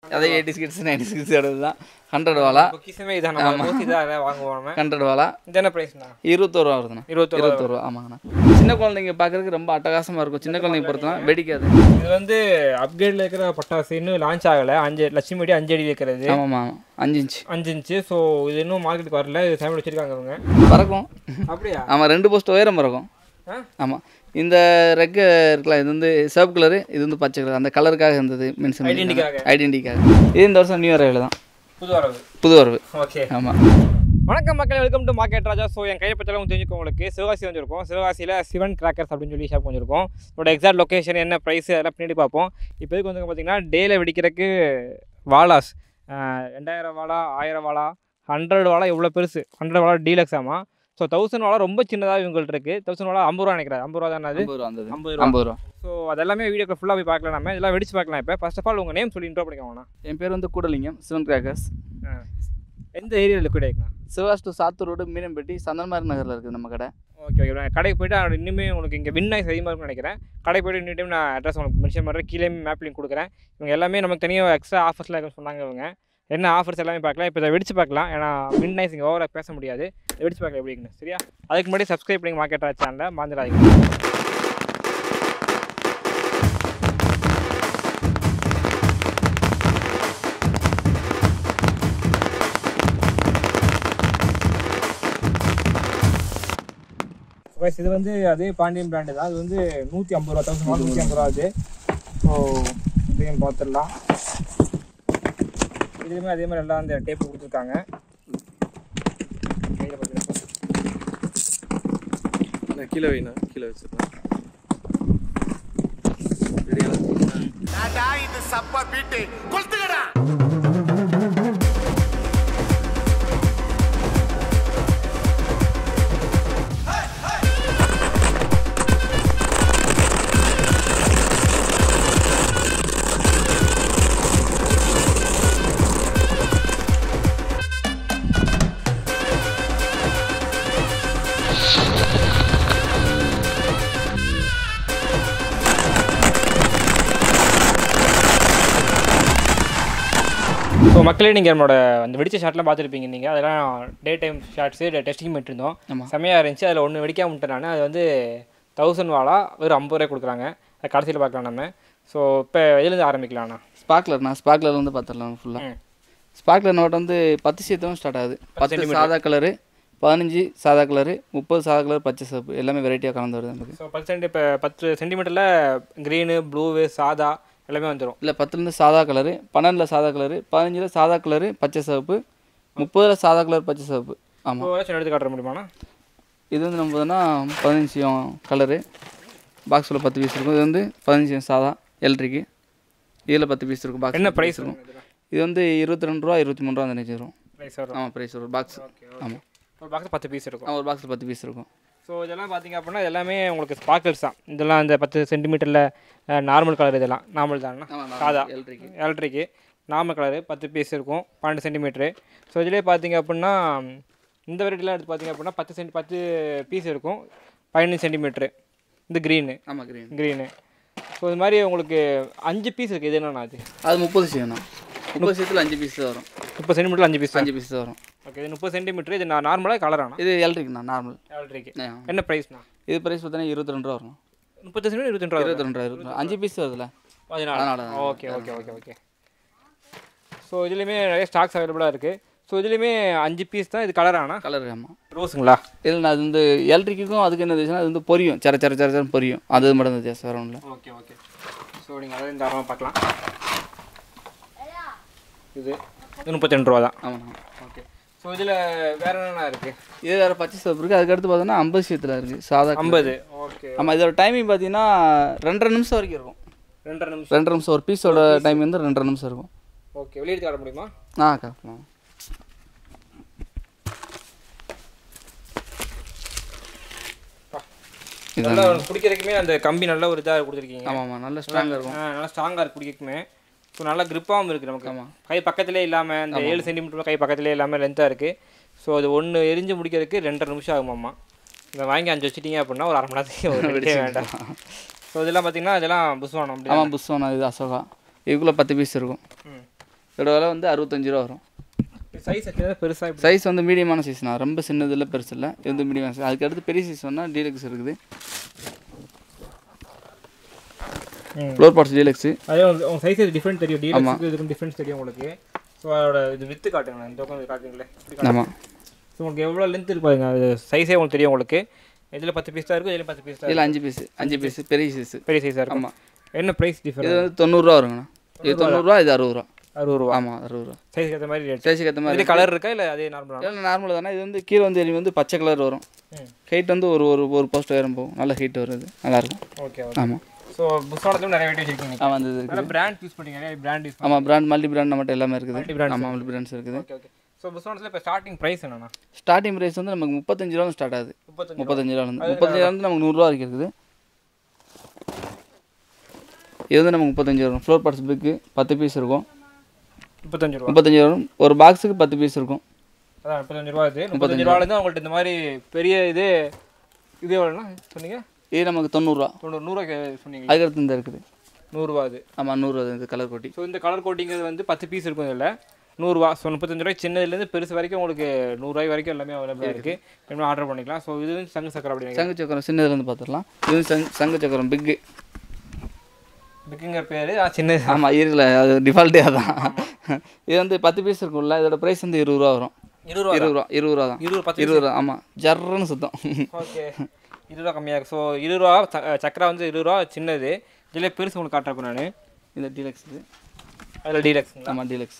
அதே eighty kids ninety kids தான் hundred வாலா பொக்கிசமே இதான் நம்ம மோஸ்ட்லி இதான் வாங்குவோம் ஹண்ட்ரட் வாலா இது என்ன ப்ரைஸ்ண்ணா இருபத்தோரு ரூபா வருதுண்ணா இருபத்தொரு இருபத்தோரு ரூபா ஆமாங்கண்ணா சின்ன குழந்தைங்க பார்க்கறதுக்கு ரொம்ப அட்டகாசமாக இருக்கும் சின்ன குழந்தைங்க பொறுத்தலாம் வெடிக்காது இது வந்து அப்கிரேடில் இருக்கிற பட்டாசு இன்னும் லான்ச் ஆகலை அஞ்சு லட்சுமி வெடி அஞ்சு அடி இருக்கிறது ஆமாம் ஆமாம் அஞ்சு இன்ச்சு அஞ்சு இன்ச்சு ஸோ இது இன்னும் மார்க்கெட்டுக்கு வரல இது சமையல் வச்சிருக்காங்க அவங்க பறக்கும் அப்படியா ஆமாம் ரெண்டு போஸ்ட் உயரம் பறக்கும் ஆ? ஆமாம் இந்த ரெக்க இருக்கலாம் இது வந்து சிவப்பு கலரு இது வந்து பச்சை கலர் அந்த கலருக்காக இருந்தது மென்ஷன் Identity-க்காக. ஐடென்டிக்காக இது இந்த வருஷம் நியூ இயர் தான் புது வரவு புது வரவு ஓகே ஆமாம் வணக்கம் மக்கள் welcome to market Raja so என் கையை பற்றிலாம் தெரிஞ்சுக்கோ உங்களுக்கு சிவகாசி வந்திருக்கோம் சிவகாசியில் சிவன் கிராக்கர்ஸ் அப்படின்னு சொல்லி ஷாப் வந்திருக்கோம் இதோட எக்ஸாக்ட் லொக்கேஷன் என்ன ப்ரைஸ் அதெல்லாம் பின்னாடி பார்ப்போம் இப்போ இதுக்கு வந்து பார்த்தீங்கன்னா டேல வெடிக்கிறதுக்கு வாலாஸ் ஆஹ் ரெண்டாயிரம் வாலா ஆயிரம் வாலா ஹண்ட்ரட் வாலா இவ்வளோ பெருசு ஹண்ட்ரட் வாலா டீலக்ஸ் ஆமாம் ஸோ தௌசண்ட் வாலா ரொம்ப சின்னதாக இவங்கள்ட்ட இருக்குது தௌசண்ட் வாலா ஐம்பது ரூபா நினைக்கிறேன் ஐம்பது ரூபா தானே அது ஐம்பது ரூபா வந்தது ஐம்பது ரூபா ஐம்பது ரூபா ஸோ அதெல்லாமே வீடியோக்கு ஃபுல்லாக போய் பார்க்கலாம் நம்ம இதெல்லாம் வெடிச்சு பார்க்கலாம் இப்போ ஃபர்ஸ்ட் ஆஃப் ஆல் உங்கள் நேம் சொல்லி இன்ட்ரோ பண்ணிக்கோங்கண்ணா என் பேர் வந்து கூடலிங்கம் சிவன் கிராக்கர்ஸ் எந்த ஏரியாவில் லிக்விட் ஆகிக்கலாம் சிவாஸ் டு சாத்தூர் ரோடு மீனம்பட்டி சந்தன்மாரி நகரில் இருக்குது நம்ம கடை ஓகே ஓகே நான் கடைக்கு போயிட்டு அவரோட இன்னுமே உங்களுக்கு இங்கே வின் ஆகி அதிகமாக இருக்கும்னு நினைக்கிறேன் கடைக்கு போயிட்டு இன்னும் டைம் நான் அட்ரஸ் உங்களுக்கு மென்ஷன் பண்ணுறேன் கீழே மேப் லிங்க் கொடுக்குறேன் இவங்க எல்லாமே நமக்கு தனியாக எக்ஸ்ட்ரா ஆஃபர்ஸ்லாம் இருக்கும் சொன்னாங்க இவங்க என்ன ஆஃபர்ஸ் எல்லாமே பார்க்கலாம் இப்போ இதை வெடிச்சு பார்க்கலாம் ஏன்னா வின் நைஸ் இங்கே ஓவராக பேச முடியாது இதை வெடிச்சு பார்க்கலாம் எப்படி இருக்குன்னு சரியா அதுக்கு முன்னாடி சப்ஸ்கிரைப் பண்ணி மார்க்கெட் சேனலை மறந்துடாதீங்க இது வந்து அதே பாண்டியன் பிராண்டு தான் அது வந்து நூற்றி ஐம்பது ரூபா தௌசண்ட் நூற்றி ஐம்பது ரூபா அது ஸோ இதையும் பார்த்துடலாம் இதுலேயுமே அதே மாதிரி எல்லாம் அந்த டேப் கொடுத்துருக்காங்க கையில் பார்த்துக்கலாம் நான் கீழே வைண்ணா கீழே வச்சிருக்கேன் இது சப்ப பீட்டு கொளுத்துக்கடா ஸோ மக்களே நீங்கள் நம்மளோட அந்த வெடிச்ச ஷாட்லாம் பார்த்துருப்பீங்க நீங்கள் அதெல்லாம் டே டைம் ஷாட்ஸு டெஸ்டிங் பண்ணிருந்தோம் ஆமா. செம்மையாக இருந்துச்சு அதில் ஒன்று வெடிக்காம விட்டேன் நான் அது வந்து தௌசண்ட் வாலா வெறும் ஐம்பது ரூபாய் கொடுக்குறாங்க அது கடைசியில் பார்க்கலாம் நம்ம ஸோ இப்போ எதுலேருந்து ஆரம்பிக்கலாம்ண்ணா ஸ்பார்க்லர்ண்ணா ஸ்பார்க்லர் வந்து பார்த்துடலாம் ஃபுல்லாக ம். ஸ்பார்க்லர் நோட் வந்து பத்து சீத்தமும் ஸ்டார்ட் ஆகுது பத்து சாதா கலரு பதினஞ்சு சாதா கலரு முப்பது சாதா கலர் பச்சை சிவப்பு எல்லாமே வெரைட்டியாக கலந்து வருது நமக்கு ஸோ பத்து சென்ட் இப்போ பத்து சென்டிமீட்டரில் க்ரீனு ப்ளூவு சாதா எல்லாமே வந்துடும் இல்லை பத்துலேருந்து சாதா கலரு பன்னெண்டில் சாதா கலரு பதினஞ்சில் சாதா கலரு பச்சை சிவப்பு முப்பதில் சாதா கலர் பச்சை சிவப்பு ஆமாம் இப்போ ஏதாச்சும் எடுத்து காட்ட முடியுமாண்ணா இது வந்து நம்ம பார்த்தோன்னா பதினஞ்சு கலரு பாக்ஸில் பத்து பீஸ் இருக்கும் இது வந்து பதினஞ்சு சாதா எலக்ட்ரிக்கு இதில் பத்து பீஸ் இருக்கும் பாக்ஸ் என்ன ப்ரைஸ் இருக்கும் இது வந்து இருபத்தி ரெண்டு ரூபா இருபத்தி மூணு ரூபா அந்த நினைச்சு வரும் ப்ரைஸ் வரும் ஆமாம் ப்ரைஸ் வரும் பாக்ஸ் ஆமாம் ஒரு பாக்ஸ் பத்து பீஸ் இருக்கும் ஒரு பாக்ஸில் பத்து பீஸ் இருக்கும் ஸோ இதெல்லாம் பார்த்தீங்க அப்படின்னா எல்லாமே உங்களுக்கு ஸ்பார்க்கல்ஸ் தான் இதெல்லாம் இந்த பத்து சென்டிமீட்டரில் நார்மல் கலர் இதெல்லாம் நார்மல் தானே சாதா எலக்ட்ரிக்கு எலக்ட்ரிக்கு நார்மல் கலரு பத்து பீஸ் இருக்கும் பன்னெண்டு சென்டிமீட்ரு ஸோ இதிலே பார்த்தீங்க அப்படின்னா இந்த வெரைட்டிலாம் எடுத்து பார்த்தீங்க அப்படின்னா பத்து சென்டி பத்து பீஸ் இருக்கும் பதினஞ்சு சென்டிமீட்ரு இது க்ரீனு ஆமாம் கிரீன் க்ரீனு ஸோ இது மாதிரி உங்களுக்கு அஞ்சு பீஸ் இருக்குது இது என்னண்ணா அது அது முப்பது சீவனா முப்பது சீத்தில் அஞ்சு பீஸ் தான் வரும் முப்பது சென்டிமீட்டர் அஞ்சு பீஸ் அஞ்சு பீஸ் தான் வரும் ஓகே இது முப்பது சென்டிமீட்டர் இது நான் நார்மலாக கலரானா இது எலக்ட்ரிக்ண்ணா நார்மல் எலக்ட்ரிக்கு ஆ. என்ன ப்ரைஸ்ண்ணா இது ப்ரைஸ் பார்த்தீங்கன்னா இருபத்தி ரெண்டு ரூபா வரும் முப்பது சென்டிமீட்டர் இருபத்தி ரெண்டு ரூபா இருபத்தி ரெண்டு ரூபா இருக்கும் அஞ்சு பீஸ் வருதுல்ல பதினாலு அதனால தான். Okay okay okay okay so இதுலேயுமே நிறைய ஸ்டாக்ஸ் அவைலபிளாக இருக்குது ஸோ இதுலேயுமே அஞ்சு பீஸ் தான் இது கலரானா கலர் ஆமாம் ரோஸுங்களா இதில் அது வந்து எலக்ட்ரிக்குக்கும் அதுக்கு என்ன வித்தியாசம் அது வந்து பொரியும் சர சர சர சரன்னு பொரியும் அது மட்டும் தான் வித்தியாசம் வேறு ஒன்றும் ஓகே ஓகே ஸோ நீங்கள் அதை இந்த ஆரமாக பார்க்கலாம் இது இது முப்பத்தி ரெண்டு ரூபா தான் ஆமாண்ணா ஓகே ஸோ இதில் வேற என்னென்ன இருக்குது இது வேறு பச்சை சிவப்பு இருக்குது அதுக்கடுத்து பார்த்தோன்னா ஐம்பது சீத்தில் இருக்குது சாதா ஐம்பது ஓகே ஆமாம் இதோட டைமிங் பார்த்தீங்கன்னா ரெண்டரை நிமிஷம் வரைக்கும் இருக்கும் ரெண்டரை நிமிஷம் ரெண்டரை நிமிஷம் ஒரு பீஸோட டைம் வந்து ரெண்டரை நிமிஷம் இருக்கும் ஓகே வெளியே எடுத்து காட்ட முடியுமா ஆ கரெக்டாக நல்லா பிடிக்கிறதுக்குமே அந்த கம்பி நல்ல ஒரு இதாக கொடுத்துருக்கீங்க ஆமாம் ஆமாம் நல்ல ஸ்ட்ராங்காக இருக்கும் ஆ, நல்லா ஸ்ட்ராங்காக இருக்கு பிடிக்குமே ஸோ நல்லா கிரிப்பாகவும் இருக்குது நமக்கு கை பக்கத்திலே இல்லாமல் இந்த ஏழு சென்டிமீட்டர் கை பக்கத்திலே இல்லாமல் லென்த்தாக இருக்குது ஸோ அது ஒன்று எரிஞ்சு முடிக்கிறதுக்கு ரெண்டரை நிமிஷம் ஆகுமாம்மா இதை வாங்கி அஞ்சு வச்சிட்டீங்க அப்படின்னா ஒரு அரை மணி நேரத்துக்கு ஒரு வெடிக்கவே வேண்டாம் ஸோ இதெல்லாம் பார்த்தீங்கன்னா இதெல்லாம் புஸ்வானம் அப்படி ஆமாம் புஷ்வானா இது அசோகா இதுக்குள்ளே பத்து பீஸ் இருக்கும் ம் இதோட விலை வந்து அறுபத்தஞ்சு ரூபா வரும் சைஸ் பெருசாக இப்படி சைஸ் வந்து மீடியமான சைஸ்ண்ணா ரொம்ப சின்னது இல்லை பெருசு இல்லை இது வந்து மீடியமான சைஸ் அதுக்கு அடுத்து பெரிய சைஸ் சொன்னால் டீலக்ஸ் இருக்குது ம். ஃப்ளோர் பார்ட்ஸ் டீலக்ஸு அதே உங்க உங்க சைஸ் டிஃப்ரெண்ட் தெரியும் டீலக்ஸுக்கு இதுக்கும் டிஃப்ரென்ஸ் தெரியும் உங்களுக்கு ஸோ அதோட இது வித்து காட்டுங்களேன் இந்த பக்கம் காட்டுங்களேன் இப்படி ஆமாம் ஸோ உங்களுக்கு எவ்வளோ லென்த் இருப்பாங்க அது சைஸே உங்களுக்கு தெரியும் உங்களுக்கு இதில் பத்து பீஸ் தான் இருக்கும் இதில் பத்து பீஸ் தான் இதில் அஞ்சு பீஸு அஞ்சு பீஸு பெரிய சைஸு பெரிய சைஸாக இருக்கும் ஆமாம் என்ன ப்ரைஸ் இது டிஃபரெண்ட் வந்து தொண்ணூறுரூவா வருங்கண்ணா இது தொண்ணூறுரூவா இது அறுபது ரூபா அறுபது ரூபா ஆமாம் அறுபது ரூபா சைஸ்க்கு ஏற்ற மாதிரி ரேட் சைஸுக்கு ஏற்ற மாதிரி இது கலர் இருக்கா இல்லை அதே நார்மலாக இல்லை நார்மல் தானே இது வந்து கீழே வந்து எலி வந்து பச்சை கலர் வரும் ம் ஹைட் வந்து ஒரு ஒரு ஒரு போஸ்ட் உயரம் போகும் நல்ல ஹைட் வருது நல்லாயிருக்கும் ஓகே ஓகே ஆமாம் ஸோ புஸ்வானத்துலையும் நிறைய வெயிட் வச்சிருக்கீங்க ஆமாம் அந்த இது இருக்குது நிறைய பிராண்ட் யூஸ் பண்ணிங்க நிறைய பிராண்ட் யூஸ் ஆமாம் பிராண்ட் மல்டி பிராண்ட் நம்மகிட்ட எல்லாமே இருக்குது Multi brands ஆமாம் மல்டி பிராண்ட்ஸ் இருக்குது ஓகே ஓகே ஸோ புஸ்வானத்தில் இப்போ ஸ்டார்டிங் ப்ரைஸ் என்னண்ணா ஸ்டார்டிங் ப்ரைஸ் வந்து நமக்கு முப்பத்தஞ்சு ரூபா ஸ்டார்ட் ஆகுது முப்பத்தஞ்சு முப்பத்தஞ்சு ரூபா வந்து முப்பத்தஞ்சு ரூபா வந்து நமக்கு நூறுரூவா வரைக்கும் இருக்குது இது வந்து நமக்கு முப்பத்தஞ்சு வரும் ஃப்ளோர் பார்ட்ஸ் பிக்கு பத்து பீஸ் இருக்கும் முப்பத்தஞ்சு ரூபா முப்பத்தஞ்சு வரும் ஒரு பாக்ஸுக்கு பத்து பீஸ் இருக்கும் அதான் முப்பத்தஞ்சு ரூபா இது முப்பத்தஞ்சு ரூபாலேருந்து அவங்கள்ட்ட இந்த மாதிரி பெரிய இது இது எவ்வளோண்ணா சொன்னீங்க இது நமக்கு தொண்ணூறுரூவா தொண்ணூறு நூறுரூவா சொன்னீங்க அதுக்கடுத்து இந்த இருக்குது நூறுரூவா அது ஆமாம் நூறுரூவா இந்த கலர் கோட்டி ஸோ இந்த கலர் கோட்டிங்கிறது வந்து பத்து பீஸ் இருக்கும் இதில் நூறுரூவா ஸோ முப்பத்தஞ்சு ரூபாய் சின்னதுலேருந்து பெருசு வரைக்கும் உங்களுக்கு நூறுரூவாய் வரைக்கும் எல்லாமே அவைலபிளாக இருக்குது வேணுமா ஆர்டர் பண்ணிக்கலாம் ஸோ இது வந்து சங்கு சக்கரை அப்படிங்க சங்கு சக்கரம் சின்னதுலேருந்து பார்த்துடலாம் இது வந்து சங்கு சங்கு சக்கரம் பிக்கு பிக்குங்கிற பேர் சின்னது ஆமாம் இருக்குல்ல அது டிஃபால்ட்டே அதான் இது வந்து பத்து பீஸ் இருக்கும்ல இதோட ப்ரைஸ் வந்து இருபது ரூபா வரும் இருபது ரூபா இருபது ரூபா இருபது ரூபா தான் இருபது பத்து இருபது ரூபா ஆமாம் ஜர்றன்னு சுத்தம் ஓகே இருபது ரூபா கம்மியாக இருக்கு ஸோ இருபது ரூபா ச- சக்கரை வந்து இருபது ரூபா சின்னது இதில் பெருசு உங்களுக்கு காட்டுறப்ப நான் இந்த டீலக்ஸ் இது அதில் டீலக்ஸுங்களா ஆமாம் டீலக்ஸ்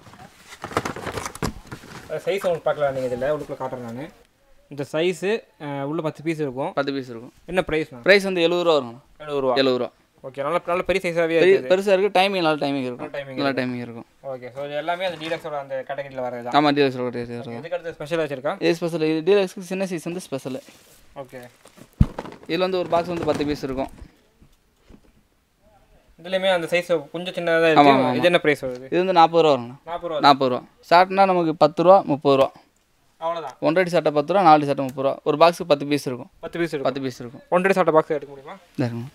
சைஸ் உங்களுக்கு பார்க்கலாம் நீங்கள் இதில் உள்ளுக்குள்ள காட்டுறேன் நான் இந்த சைஸு உள்ள பத்து பீஸ் இருக்கும் பத்து பீஸ் இருக்கும் என்ன ப்ரைஸ்ண்ணா ப்ரைஸ் வந்து எழுபது ரூபா வருங்கண்ணா எழுபது ரூபா எழுபது ரூபா ஓகே நல்ல நல்ல பெரிய சைஸாகவே பெரிய இருக்குது பெருசாக இருக்குது டைமிங் நல்ல டைமிங் இருக்கும் timing நல்ல டைமிங் இருக்கும் ஓகே ஸோ இது எல்லாமே அந்த டீலக்ஸோட அந்த கேட்டகரியில் வரது தான் ஆமாம் டீலக்ஸ் இருக்கும் இதுக்கு அடுத்து ஸ்பெஷல் வச்சிருக்கா இது ஸ்பெஷல் இது டீலக்ஸ்க்கு சின்ன சைஸ் வந்து ஸ்பெஷல் ஓகே இதில் வந்து ஒரு பாக்ஸ் வந்து பத்து பீஸ் இருக்கும் இதுலேயுமே அந்த சைஸ் கொஞ்சம் சின்னதாக தான் இருக்கு இது என்ன ப்ரைஸ் வருது இது வந்து நாற்பது ரூபா வருங்கண்ணா நாற்பது ரூபா நாற்பது ரூபா ஷார்ட்னா நமக்கு பத்து ரூபா முப்பது ரூபா அவ்வளோதான் ஒன்றரை சட்டை பத்து ரூபா நாலு சட்டை முப்பது ரூபா ஒரு பாக்ஸுக்கு பத்து பீஸ் இருக்கும் பத்து பீஸ் இருக்கும் பத்து பீஸ் இருக்கும் ஒன்றரை சாட்டை பாக்ஸ் எடுக்க முடியுமா இதா இருக்குண்ணா.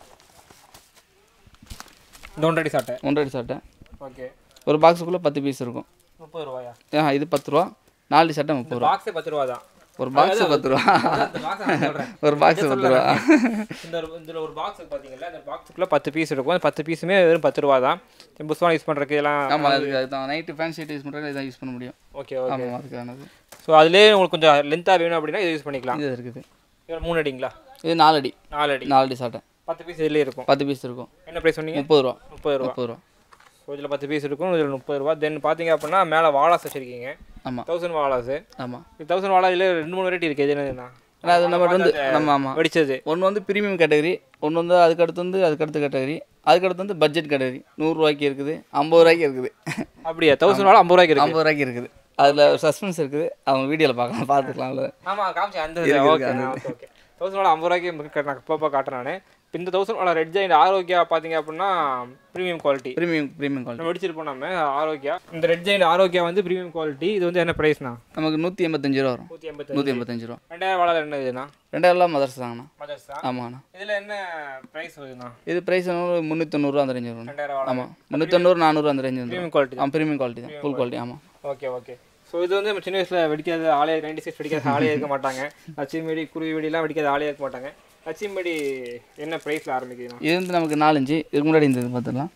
இந்த ஒன்றரை சாட்டை ஒன்றரை சட்டை ஓகே ஒரு பாக்ஸுக்குள்ளே பத்து பீஸ் இருக்கும் முப்பது ரூபாயா ஆ இது பத்து ரூபா நாலு சட்டை முப்பது ரூபா பாக்ஸே பத்து ரூபா தான் ஒரு பாக்ஸு பத்து ரூபா இந்த box நான் சொல்றேன். ஒரு பாக்ஸ் பத்து ரூபா இந்த ஒரு- இதுல ஒரு பாக்ஸ் பார்த்தீங்களா அந்த பாக்ஸுக்குள்ள பத்து பீஸ் இருக்கும் அந்த பத்து பீஸுமே வெறும் பத்து ரூபா தான் புஸ்வான் யூஸ் பண்ணுறதுக்கு இதெல்லாம் ஆமாம் அதுக்கு அதுதான் நைட்டு ஃபேன் ஷீட் யூஸ் பண்ணுறது இதான் யூஸ் பண்ண முடியும் ஓகே ஓகே ஆமாம் அதுக்கானது ஸோ அதுலேயே உங்களுக்கு கொஞ்சம் லென்த்தாக வேணும் அப்படின்னா இதை யூஸ் பண்ணிக்கலாம் இது இருக்குது இது மூணு அடிங்களா இது நாலு அடி நாலு அடி நாலு அடி சட்டை பத்து பீஸ் இதுலேயே இருக்கும் பத்து பீஸ் இருக்கும் என்ன ப்ரைஸ் சொன்னீங்க முப்பது ரூபா முப்பது ரூபா முப்பது ரூபா ஸோ இதில் பத்து பீஸ் இருக்கும் இதில் முப்பது ரூபா தென் பார்த்தீங்க அப்படின்னா மேலே வாலாஸ் வச்சிருக்கீங்க ஆமாம் தௌசண்ட் வாலாஸு ஆமாம் தௌசண்ட் வாலா இதில் ரெண்டு மூணு வெரைட்டி இருக்குது எது என்னதுண்ணா ஆனால் அது நம்ம வந்து நம்ம ஆமாம் வெடிச்சது ஒன்று வந்து ப்ரீமியம் கேட்டகரி ஒன்று வந்து அதுக்கடுத்து வந்து அதுக்கடுத்த கேட்டகரி அதுக்கடுத்து வந்து பட்ஜெட் கேட்டகரி நூறுரூவாய்க்கு இருக்குது ஐம்பது ரூபாய்க்கு இருக்குது அப்படியா தௌசண்ட் வாலா ஐம்பது ரூபாய்க்கு இருக்கு ஐம்பது ரூபாய்க்கு இருக்குது அதில் சஸ்பென்ஸ் இருக்குது அவங்க வீடியோவில் பார்க்கலாம் பார்த்துக்கலாம் அவ்வளோ ஆமாம் காமிச்சு அந்த இருக்கு, ஓகே ஓகே ஓகே தௌசண்ட் வாலா ஐம்பது ரூபாய்க்கு நான் அப்பப்போ காட்டுறேன் நான் இப்போ இந்த தௌசண்ட் வாலா ரெட் ஜெயின் ஆரோக்கியா பார்த்தீங்க அப்படின்னா premium quality premium premium quality நம்ம வெடிச்சிருப்போம் நம்ம ஆரோக்கியா இந்த ரெட் ஜெயின் ஆரோக்கியா வந்து ப்ரீமியம் குவாலிட்டி இது வந்து என்ன ப்ரைஸ்ண்ணா நமக்கு நூற்றி எண்பத்தஞ்சு ரூபா வரும் நூற்றி எண்பத்தி நூற்றி எண்பத்தஞ்சு ரூபா ரெண்டாயிரம் வாழை என்ன இதுண்ணா ரெண்டாயிரம் மதர்ஸ் தாங்கண்ணா மதர்ஸா ஆமாங்கண்ணா இதில் என்ன ப்ரைஸ் வருதுண்ணா இது ப்ரைஸ் முந்நூற்றொண்ணூறுவா அந்த ரேஞ்சு வரும் ரெண்டாயிரம் வாழை ஆமாம் முந்நூற்றொண்ணூறு நானூறு அந்த ரேஞ்சு வந்துடும் ப்ரீமியம் குவாலிட்டி ஆ ப்ரீமியம் குவாலிட்டி தான் ஃபுல் குவாலிட்டி ஆமாம் ஓகே ஓகே ஸோ இது வந்து நம்ம சின்ன வயசில் வெடிக்காத ஆளே நைன்டி சிக்ஸ் வெடிக்காத ஆளே இருக்க மாட்டாங்க லட்சுமிடி குருவி வெடிலாம் வெடிக்காத ஆளே இருக்க மாட்டாங்க லட்சுமிடி என்ன ப்ரைஸில் ஆரம்பிக்குதுண்ணா இது வந்து நமக்கு நாலஞ்சு இதுக்கு முன்னாடி இந்த இது பார்த்துடலாம்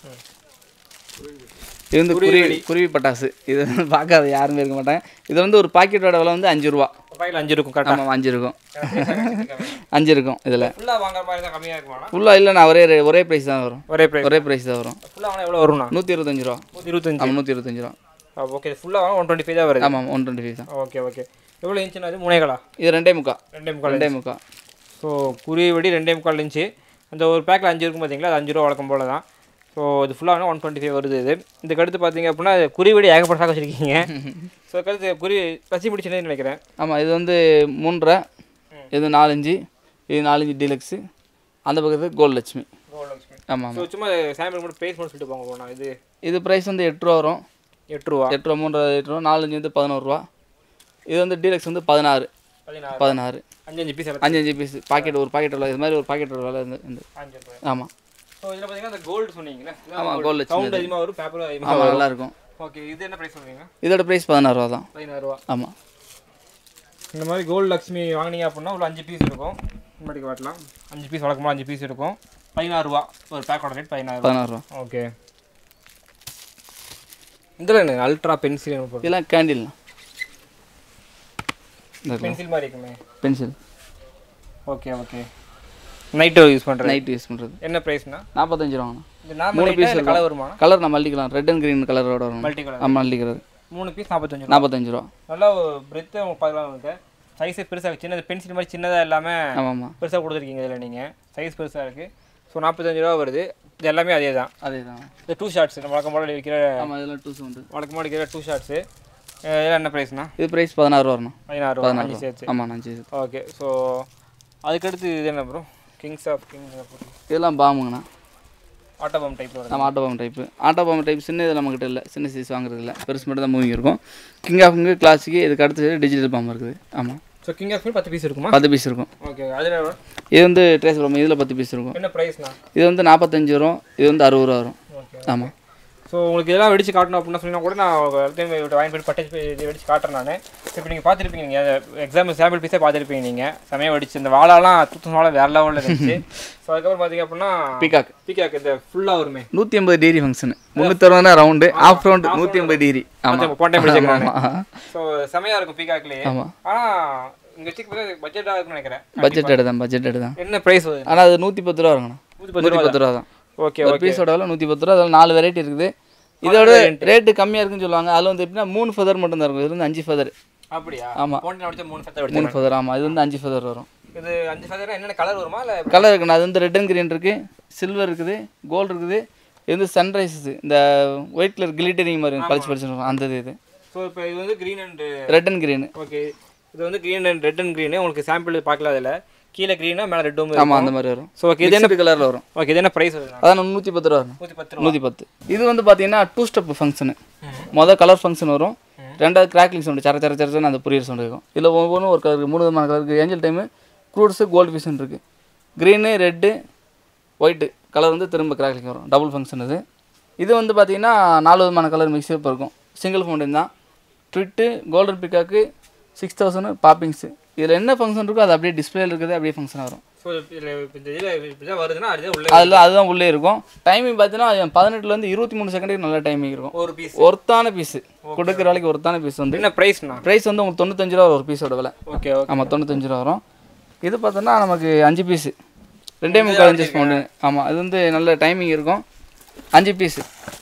இது வந்து குருவி குருவி பட்டாசு இது வந்து பார்க்காத யாருமே இருக்க மாட்டாங்க இது வந்து ஒரு பாக்கெட்டோட விலை வந்து அஞ்சு ரூபா பாக்கெட் அஞ்சு இருக்கும் கரெக்டாக ஆமாம் அஞ்சு இருக்கும் அஞ்சு இருக்கும் இதில் ஃபுல்லாக வாங்குற மாதிரி தான் கம்மியாக இருக்குமாண்ணா ஃபுல்லாக இல்லைண்ணா ஒரே ரே- ஒரே ப்ரைஸ் தான் வரும் ஒரே ப்ரைஸ் ஒரே ப்ரைஸ் தான் வரும் ஃபுல்லாக வாங்கினா எவ்வளோ வரும்ண்ணா நூற்றி இருபத்தஞ்சு ரூபா நூற்றி இருபத்தஞ்சு ஆமாம் நூற்றி இருபத்தஞ்சு ரூபா ஓகே ஃபுல்லாக வாங்க ஒன் டுவெண்ட்டி ஃபைவ் தான் வருது ஆமாம் ஒன் டுவெண்ட்டி ஃபைவ் தான் ஓகே ஓகே எவ்வளோ இன்ச்சுண்ணா அது மூணேகளா இது ரெண்டே முக்கா ரெண்டே முக்கால் ரெண்டே முக்கா ஸோ குருவி வெடி ரெண்டே முக்கால் இன்ச்சு அந்த ஒரு பேக்கில் அஞ்சு இருக்கும் பார்த்தீங்களா அது அஞ்சு ரூபா வழக்கம் போல தான் ஸோ இது ஃபுல்லாக ஒன் டுவெண்ட்டி ஃபைவ் வருது இது இதுக்கு அடுத்து பார்த்தீங்க அப்படின்னா குருவி வெடி ஏகப்பட்ட சாக்கு வச்சுருக்கீங்க ஸோ அதுக்கடுத்து குருவி பச்சி பிடிச்சினு நினைக்கிறேன் ஆமாம் இது வந்து மூன்றரை இது நாலஞ்சு இது நாலஞ்சு டீலக்ஸு அந்த பக்கத்துக்கு கோல்ட் லட்சுமி ஆமாம் ஸோ ஆமாம் சும்மா சாம்பிள் மட்டும் ப்ரைஸ் மட்டும் சொல்லிட்டு போங்க போனா இது இது ப்ரைஸ் வந்து எட்டு ரூபா வரும் எட்டு ரூபா எட்டு ரூபா மூன்றரை எட்டு ரூபா நாலஞ்சு வந்து பதினோருவா இது வந்து டீலக்ஸ் வந்து பதினாறு பதினாறு பதினாறு அஞ்சு அஞ்சு பீஸ் அஞ்சு அஞ்சு பீஸ் பாக்கெட் ஒரு பாக்கெட் விலை இது மாதிரி ஒரு பாக்கெட் விலை இந்த இந்த அஞ்சு ரூபாய் ஆமாம் ஸோ இதில் பார்த்தீங்கன்னா அந்த கோல்டு சொன்னீங்களே ஆமா, gold சவுண்ட் சின்னது. அதிகமாக வரும் பேப்பர் அதிகமாக ஆமாம் வரும் நல்லா இருக்கும் ஓகே இது என்ன ப்ரைஸ் சொல்றீங்க இதோட ப்ரைஸ் பதினாறுரூவா தான் பதினாறுரூவா ஆமாம் இந்த மாதிரி கோல்டு லக்ஷ்மி வாங்குனீங்க அப்படின்னா ஒரு அஞ்சு பீஸ் இருக்கும் முன்னாடி காட்டலாம் அஞ்சு பீஸ் வழக்கமாக அஞ்சு பீஸ் இருக்கும் பதினாறுரூவா ஒரு பேக்கோட ரேட் பதினாறுரூவா பதினாறுரூவா ஓகே இதில் என்ன அல்ட்ரா பென்சில் போட்டு இதெல்லாம் கேண்டில் இந்த பென்சில் மாதிரி இருக்குமே pencil okay okay night use பண்ணுறது நைட் யூஸ் பண்ணுறது என்ன ப்ரைஸ்னா நாற்பத்தஞ்சு ரூபாங்கண்ணா இந்த மூணு நார்மல் piece பீஸ் கலர் வருமா கலர் நான் மல்லிக்கலாம் ரெட் அண்ட் க்ரீன் கலரோட வரும் மல்டி கலர் ஆமாம் மல்டி கலர் மூணு பீஸ் நாற்பத்தஞ்சு ரூபா நாற்பத்தஞ்சு ரூபா நல்லா பிரெத்து உங்களுக்கு பார்க்கலாம் வந்து சைஸே பெருசாக சின்னது பென்சில் மாதிரி சின்னதாக இல்லாமல் ஆமாம் ஆமாம் பெருசாக கொடுத்துருக்கீங்க இதில் நீங்கள் சைஸ் பெருசாக இருக்குது ஸோ நாற்பத்தஞ்சு ரூபா வருது இது எல்லாமே அதே தான் அதே தான் இந்த டூ ஷார்ட்ஸ் நம்ம வழக்கம் போல விற்கிற ஆமாம் இதெல்லாம் டூ சவுண்டு வழக்கமாக விற்கிற டூ ஷார்ட்ஸு இதெல்லாம் என்ன ப்ரைஸ்னா இது ப்ரைஸ் பதினாறு ரூபா வரணும் பதினாறு ரூபா பதினாறு அஞ்சு ரூபா சேர்த்து ஆமாம் அஞ்சு சேர்த்து ஓகே ஸோ அதுக்கடுத்து இது என்ன ப்ரோ கிங்ஸ் ஆஃப் கிங் இதெல்லாம் பாம்புங்கண்ணா ஆட்டோபம் டைப்பில் வருது நம்ம ஆட்டோ பாம்பு டைப்பு ஆட்டோ பாம்பு டைப் சின்ன இது நம்மக்கிட்ட இல்லை சின்ன சைஸ் வாங்குறது இல்லை பெருசு மட்டும் தான் மூவிங் இருக்கும் கிங் ஆஃப் கிங்கு கிளாஸுக்கு இதுக்கு அடுத்து டிஜிட்டல் பாம்பு இருக்குது ஆமாம் ஸோ கிங் ஆஃப் பத்து பீஸ் இருக்குமா பத்து பீஸ் இருக்கும் ஓகே அதில் இது வந்து ட்ரேஸ் பாம்பு இதில் பத்து பீஸ் இருக்கும் என்ன ப்ரைஸ்ண்ணா இது வந்து நாற்பத்தஞ்சு வரும் இது வந்து அறுபது ரூபா வரும் ஓகே ஆமாம் ஸோ உங்களுக்கு இதெல்லாம் வெடிச்சு காட்டணும் அப்படின்னு சொன்னா கூட நான் எல்லாத்தையும் வாங்கி போய் பட்டேஜ் இது வெடிச்சு காட்டுறேன் நான் இப்போ நீங்கள் பார்த்துருப்பீங்க நீங்கள் எக்ஸாம் சாம்பிள் பீஸே பார்த்துருப்பீங்க நீங்கள் செமையாக வெடிச்சு இந்த வாழாலாம் தூத்து வாழை வேற லெவலில் இருந்துச்சு ஸோ அதுக்கப்புறம் பார்த்தீங்க அப்படின்னா பீகாக் பீக்காக் இந்த ஃபுல்லாக வருமே நூற்றி ஐம்பது டிகிரி ஃபங்க்ஷனு முந்நூற்றறுபதுனா ரவுண்டு ஆஃப் ரவுண்டு நூற்றி ஐம்பது டிகிரி ஆமாம் போன டைம் வெடிச்சேன் ஆமாம் ஸோ செமையாக இருக்கும் பீக்காக்லேயே ஆமாம் ஆனால் இங்கே வச்சுக்கு பார்த்தா பட்ஜெட்டாக இருக்கும்னு நினைக்கிறேன் பட்ஜெட் எடுதான் பட்ஜெட் எடுதான் என்ன ப்ரைஸ் வருது ஆனால் அது நூற்றி பத்து ரூபா வருங்கண்ணா நூற்றி பத்து நூற்றி பத்து ரூபா தான் ஓகே ஒரு பீஸோட விலை நூற்றி பத்து ரூபா அதில் நாலு வெரைட்டி இருக்குது இதோட ரேட்டு கம்மியாக இருக்குன்னு சொல்லுவாங்க அதில் வந்து எப்படின்னா மூணு ஃபெதர் மட்டும் தான் இருக்கும் இது வந்து அஞ்சு ஃபெதர் அப்படியா ஆமா. போன டைம் வெடிச்ச மூணு ஃபெத்தர் மூணு வெடிச்சேன் ஃபெதர் ஆமாம் இது வந்து அஞ்சு ஃபெதர் வரும் இது அஞ்சு ஃபெத்தர் என்னென்ன கலர் வருமா இல்லை கலர் இருக்குண்ணா அது வந்து ரெட் அண்ட் கிரீன் இருக்குது சில்வர் இருக்குது கோல்டு இருக்குது இது வந்து சன்ரைஸ் இந்த ஒயிட் கலர் கிளிட்டரிங் மாதிரி இருக்கும், பளிச்சு பளிச்சு இருக்கும் அந்த இது இது ஸோ இப்போ இது வந்து green and red and green okay இது வந்து green and red and green உங்களுக்கு சாம்பிள் பார்க்கல அதில் கீழே க்ரீனா மேலே ரெட்டும் ஆமாம் அந்த மாதிரி வரும் ஸோ ஓகே இது என்ன இது கலரில் வரும் ஓகே இது என்ன ப்ரைஸ் வருது அதான் நூற்றி பத்து ரூபா வரும் நூற்றி பத்து ரூபா நூற்றி பத்து இது வந்து பார்த்தீங்கன்னா டூ ஸ்டெப் ஃபங்க்ஷனு மொதல் கலர் ஃபங்க்ஷன் வரும் ரெண்டாவது கிராக்லிங் சவுண்டு சர சர சரன்னு அந்த புரியர் சவுண்டு இருக்கும் இதில் ஒவ்வொன்றும் ஒரு கலர் மூணு விதமான கலர் இருக்குது ஏஞ்சல் டைமு க்ரூட்ஸு கோல்டு ஃபிஷன் இருக்குது க்ரீனு ரெட்டு ஒயிட்டு கலர் வந்து திரும்ப கிராக்லிங் வரும் டபுள் ஃபங்க்ஷன் இது இது வந்து பார்த்தீங்கன்னா நாலு விதமான கலர் மிக்ஸ்அப் இருக்கும் சிங்கிள் ஃபவுண்டன் தான் ட்விட்டு golden peacock six thousand poppings இதில் என்ன ஃபங்க்ஷன் இருக்கோ அது அப்படியே டிஸ்பிளேல இருக்குது அப்படியே ஃபங்க்ஷன் வரும் ஸோ இதில் இந்த இதில் இப்படி தான் வருதுன்னா அதுதான் உள்ள அதில் அதுதான் உள்ளே இருக்கும் டைமிங் பார்த்தீங்கன்னா பதினெட்டுலேருந்து இருபத்தி மூணு செகண்டுக்கு நல்ல டைமிங் இருக்கும் ஒரு பீஸ் ஒர்த்தான பீஸு கொடுக்குற வேலைக்கு ஒர்த்தான பீஸ் வந்து என்ன ப்ரைஸ்ண்ணா ப்ரைஸ் வந்து உங்களுக்கு தொண்ணூத்தஞ்சு ரூபா வரும் ஒரு பீஸோட விலை ஓகே ஓகே ஆமாம் தொண்ணூத்தஞ்சு ரூபா வரும் இது பார்த்தோன்னா நமக்கு அஞ்சு பீஸு ரெண்டே முக்கால் அஞ்சு பவுண்டு ஆமாம் இது வந்து நல்ல டைமிங் இருக்கும் அஞ்சு பீஸு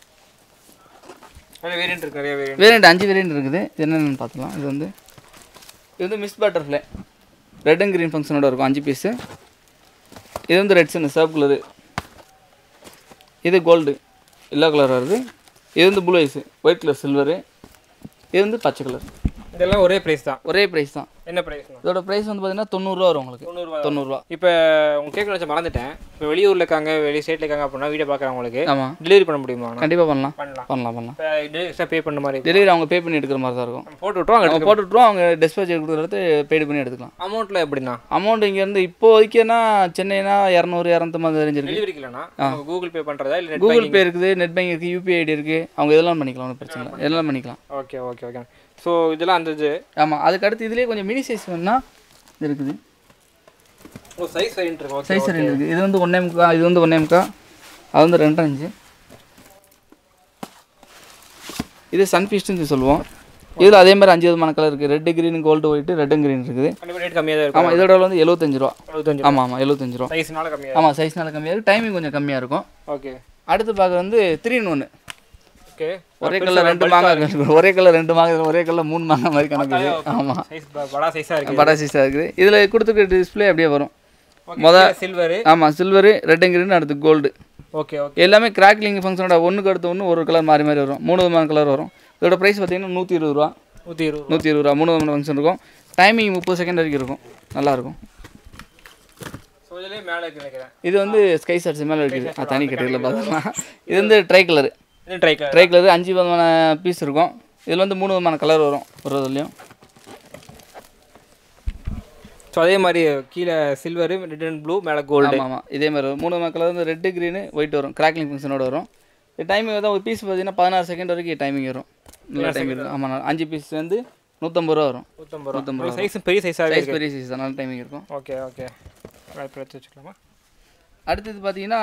நிறைய வேரியன்ட் இருக்கு நிறைய வேரியன்ட் வேரியண்ட் அஞ்சு வேரியண்ட் இருக்குது இது என்னென்னு பார்த்துக்கலாம் இது வந்து இது வந்து miss butterfly red and green ஃபங்க்ஷனோட இருக்கும் அஞ்சு பீஸு இது வந்து ரெட் சின்ன சிவப்பு கலரு இது கோல்டு எல்லோ கலர் வருது இது வந்து blue ice white colour silver இது வந்து பச்சை கலர் இதெல்லாம் ஒரே ப்ரைஸ் தான் ஒரே ப்ரைஸ் தான் என்ன ப்ரைஸ்ண்ணா இதோட ப்ரைஸ் வந்து பார்த்தீங்கன்னா தொண்ணூறுரூவா வரும் உங்களுக்கு தொண்ணூறுரூவா தொண்ணூறுரூவா இப்போ உங்க கேட்க வச்சு மறந்துட்டேன் இப்போ வெளியூரில் இருக்காங்க வெளி ஸ்டேட்டில் இருக்காங்க அப்படின்னா வீடியோ பார்க்குறவங்களுக்கு ஆமாம் டெலிவரி பண்ண முடியுமா கண்டிப்பாக பண்ணலாம் பண்ணலாம் பண்ணலாம் பண்ணலாம் இப்போ எக்ஸ்ட்ரா பே பண்ண மாதிரி டெலிவரி அவங்க பே பண்ணி எடுக்கிற மாதிரி தான் இருக்கும் நம்ம போட்டு விட்டோம் அவங்க அங்கே போட்டு விட்ருவோம் அவங்க டெஸ்பேச் கொடுக்குறது பெய்டு பண்ணி எடுத்துக்கலாம் அமௌண்ட்டில் எப்படிண்ணா அமௌண்ட் இங்கேருந்து இப்போதைக்குன்னா சென்னைனா இரநூறு இரநூத்தம்பது ரேஞ்ச் இருக்குது டெலிவரிக்கு இல்லைண்ணா நம்ம கூகுள் பே பண்ணுறதா இல்லை கூகுள் பே இருக்குது நெட் பேங்க் இருக்குது யூபிஐ ஐடி இருக்குது அவங்க இதெல்லாம் பண்ணிக்கலாம் ஒன்றும் பிரச்சனை இல்லை இதெல்லாம் பண்ணிக்கலாம் ஓகே ஓகே ஓகே ஸோ இதெல்லாம் அந்த இது ஆமாம் அதுக்கு அடுத்து இதுலேயே கொஞ்சம் மினி சைஸ் வேணும்னா இது இருக்குது ஓ சைஸ் வேரியன்ட் இருக்கு ஓகே சைஸ் ரெண்டு இருக்குது இது வந்து ஒன்றே முக்கா இது வந்து ஒன்றே முக்கா அது வந்து ரெண்டரை அஞ்சு இது சன்ஃபீஸ்ட்னு சொல்லுவோம் இதில் அதே மாதிரி அஞ்சு விதமான கலர் இருக்குது red green gold white red and green இருக்குது கண்டிப்பாக ரேட் கம்மியாக தான் இருக்கும் ஆமாம் இதோட விலை வந்து எழுபத்தஞ்சு ரூபா அறுபத்தஞ்சு ஆமாம் ஆமாம் எழுபத்தஞ்சு ரூபா சைஸ்னால கம்மியாக ஆமாம் சைஸ்னால கம்மியாக இருக்குது டைமிங் கொஞ்சம் கம்மியாக இருக்கும் ஓகே அடுத்து பார்க்குறது வந்து த்ரீ இன் ஒன்று ஓகே ஒரே கலர் ரெண்டு மாங்காய் இருக்கு. ஒரே கலர் ரெண்டு மாங்காய் ஒரே கலர் மூணு மாங்காய் மாதிரி கணக்கு இது. ஆமாம் சைஸ் படா சைஸாக இருக்கு படா சைஸாக இருக்குது இதில் கொடுத்துருக்க டிஸ்பிளே அப்படியே வரும் முத சில்வரு ஆமாம் சில்வரு ரெட் அண்ட் கிரீன் அடுத்து கோல்டு ஓகே ஓகே எல்லாமே கிராக்லிங் ஃபங்க்ஷனோட ஒன்றுக்கு அடுத்து ஒன்று ஒரு கலர் மாறி மாறி வரும் மூணு விதமான கலர் வரும் இதோட ப்ரைஸ் பார்த்தீங்கன்னா நூற்றி இருபது ரூபா நூற்றி இருபது நூற்றி இருபது ரூபா மூணு விதமான ஃபங்க்ஷன் இருக்கும் டைமிங் முப்பது செகண்ட் வரைக்கும் இருக்கும் நல்லாயிருக்கும் ஸோ இதுலேயே மேலே இருக்கு நினைக்கிறேன் இது வந்து ஸ்கை ஷாட்ஸ் மேலே இருக்குது அது தனி கட்டியில் பார்த்துக்கலாம் இது வந்து ட்ரை கலரு இது ட்ரை கலர் ட்ரை கலர் அஞ்சு விதமான பீஸ் இருக்கும் இதில் வந்து மூணு விதமான கலர் வரும் ஒரு இதுலையும் ஸோ அதே மாதிரி கீழே சில்வரு ரெட் அண்ட் ப்ளூ மேலே கோல்டு ஆமாம் ஆமாம் இதே மாதிரி வரும் மூணு கலர் வந்து ரெட்டு க்ரீனு ஒயிட் வரும் கிராக்லிங் ஃபங்க்ஷனோட வரும் டைமிங் வந்து ஒரு பீஸ் பார்த்தீங்கன்னா பதினாறு செகண்ட் வரைக்கும் டைமிங் வரும் நல்ல டைம் இருக்கும் ஆமாம் அஞ்சு பீஸ் வந்து நூற்றம்பது ரூபா வரும் நூற்றம்பது நூற்றம்பது ரூபா சைஸும் பெரிய சைஸாகவே சைஸ் பெரிய சைஸ் நல்ல டைமிங் இருக்கும் ஓகே ஓகே இப்போ எடுத்து வச்சுக்கலாமா அடுத்தது பார்த்தீங்கன்னா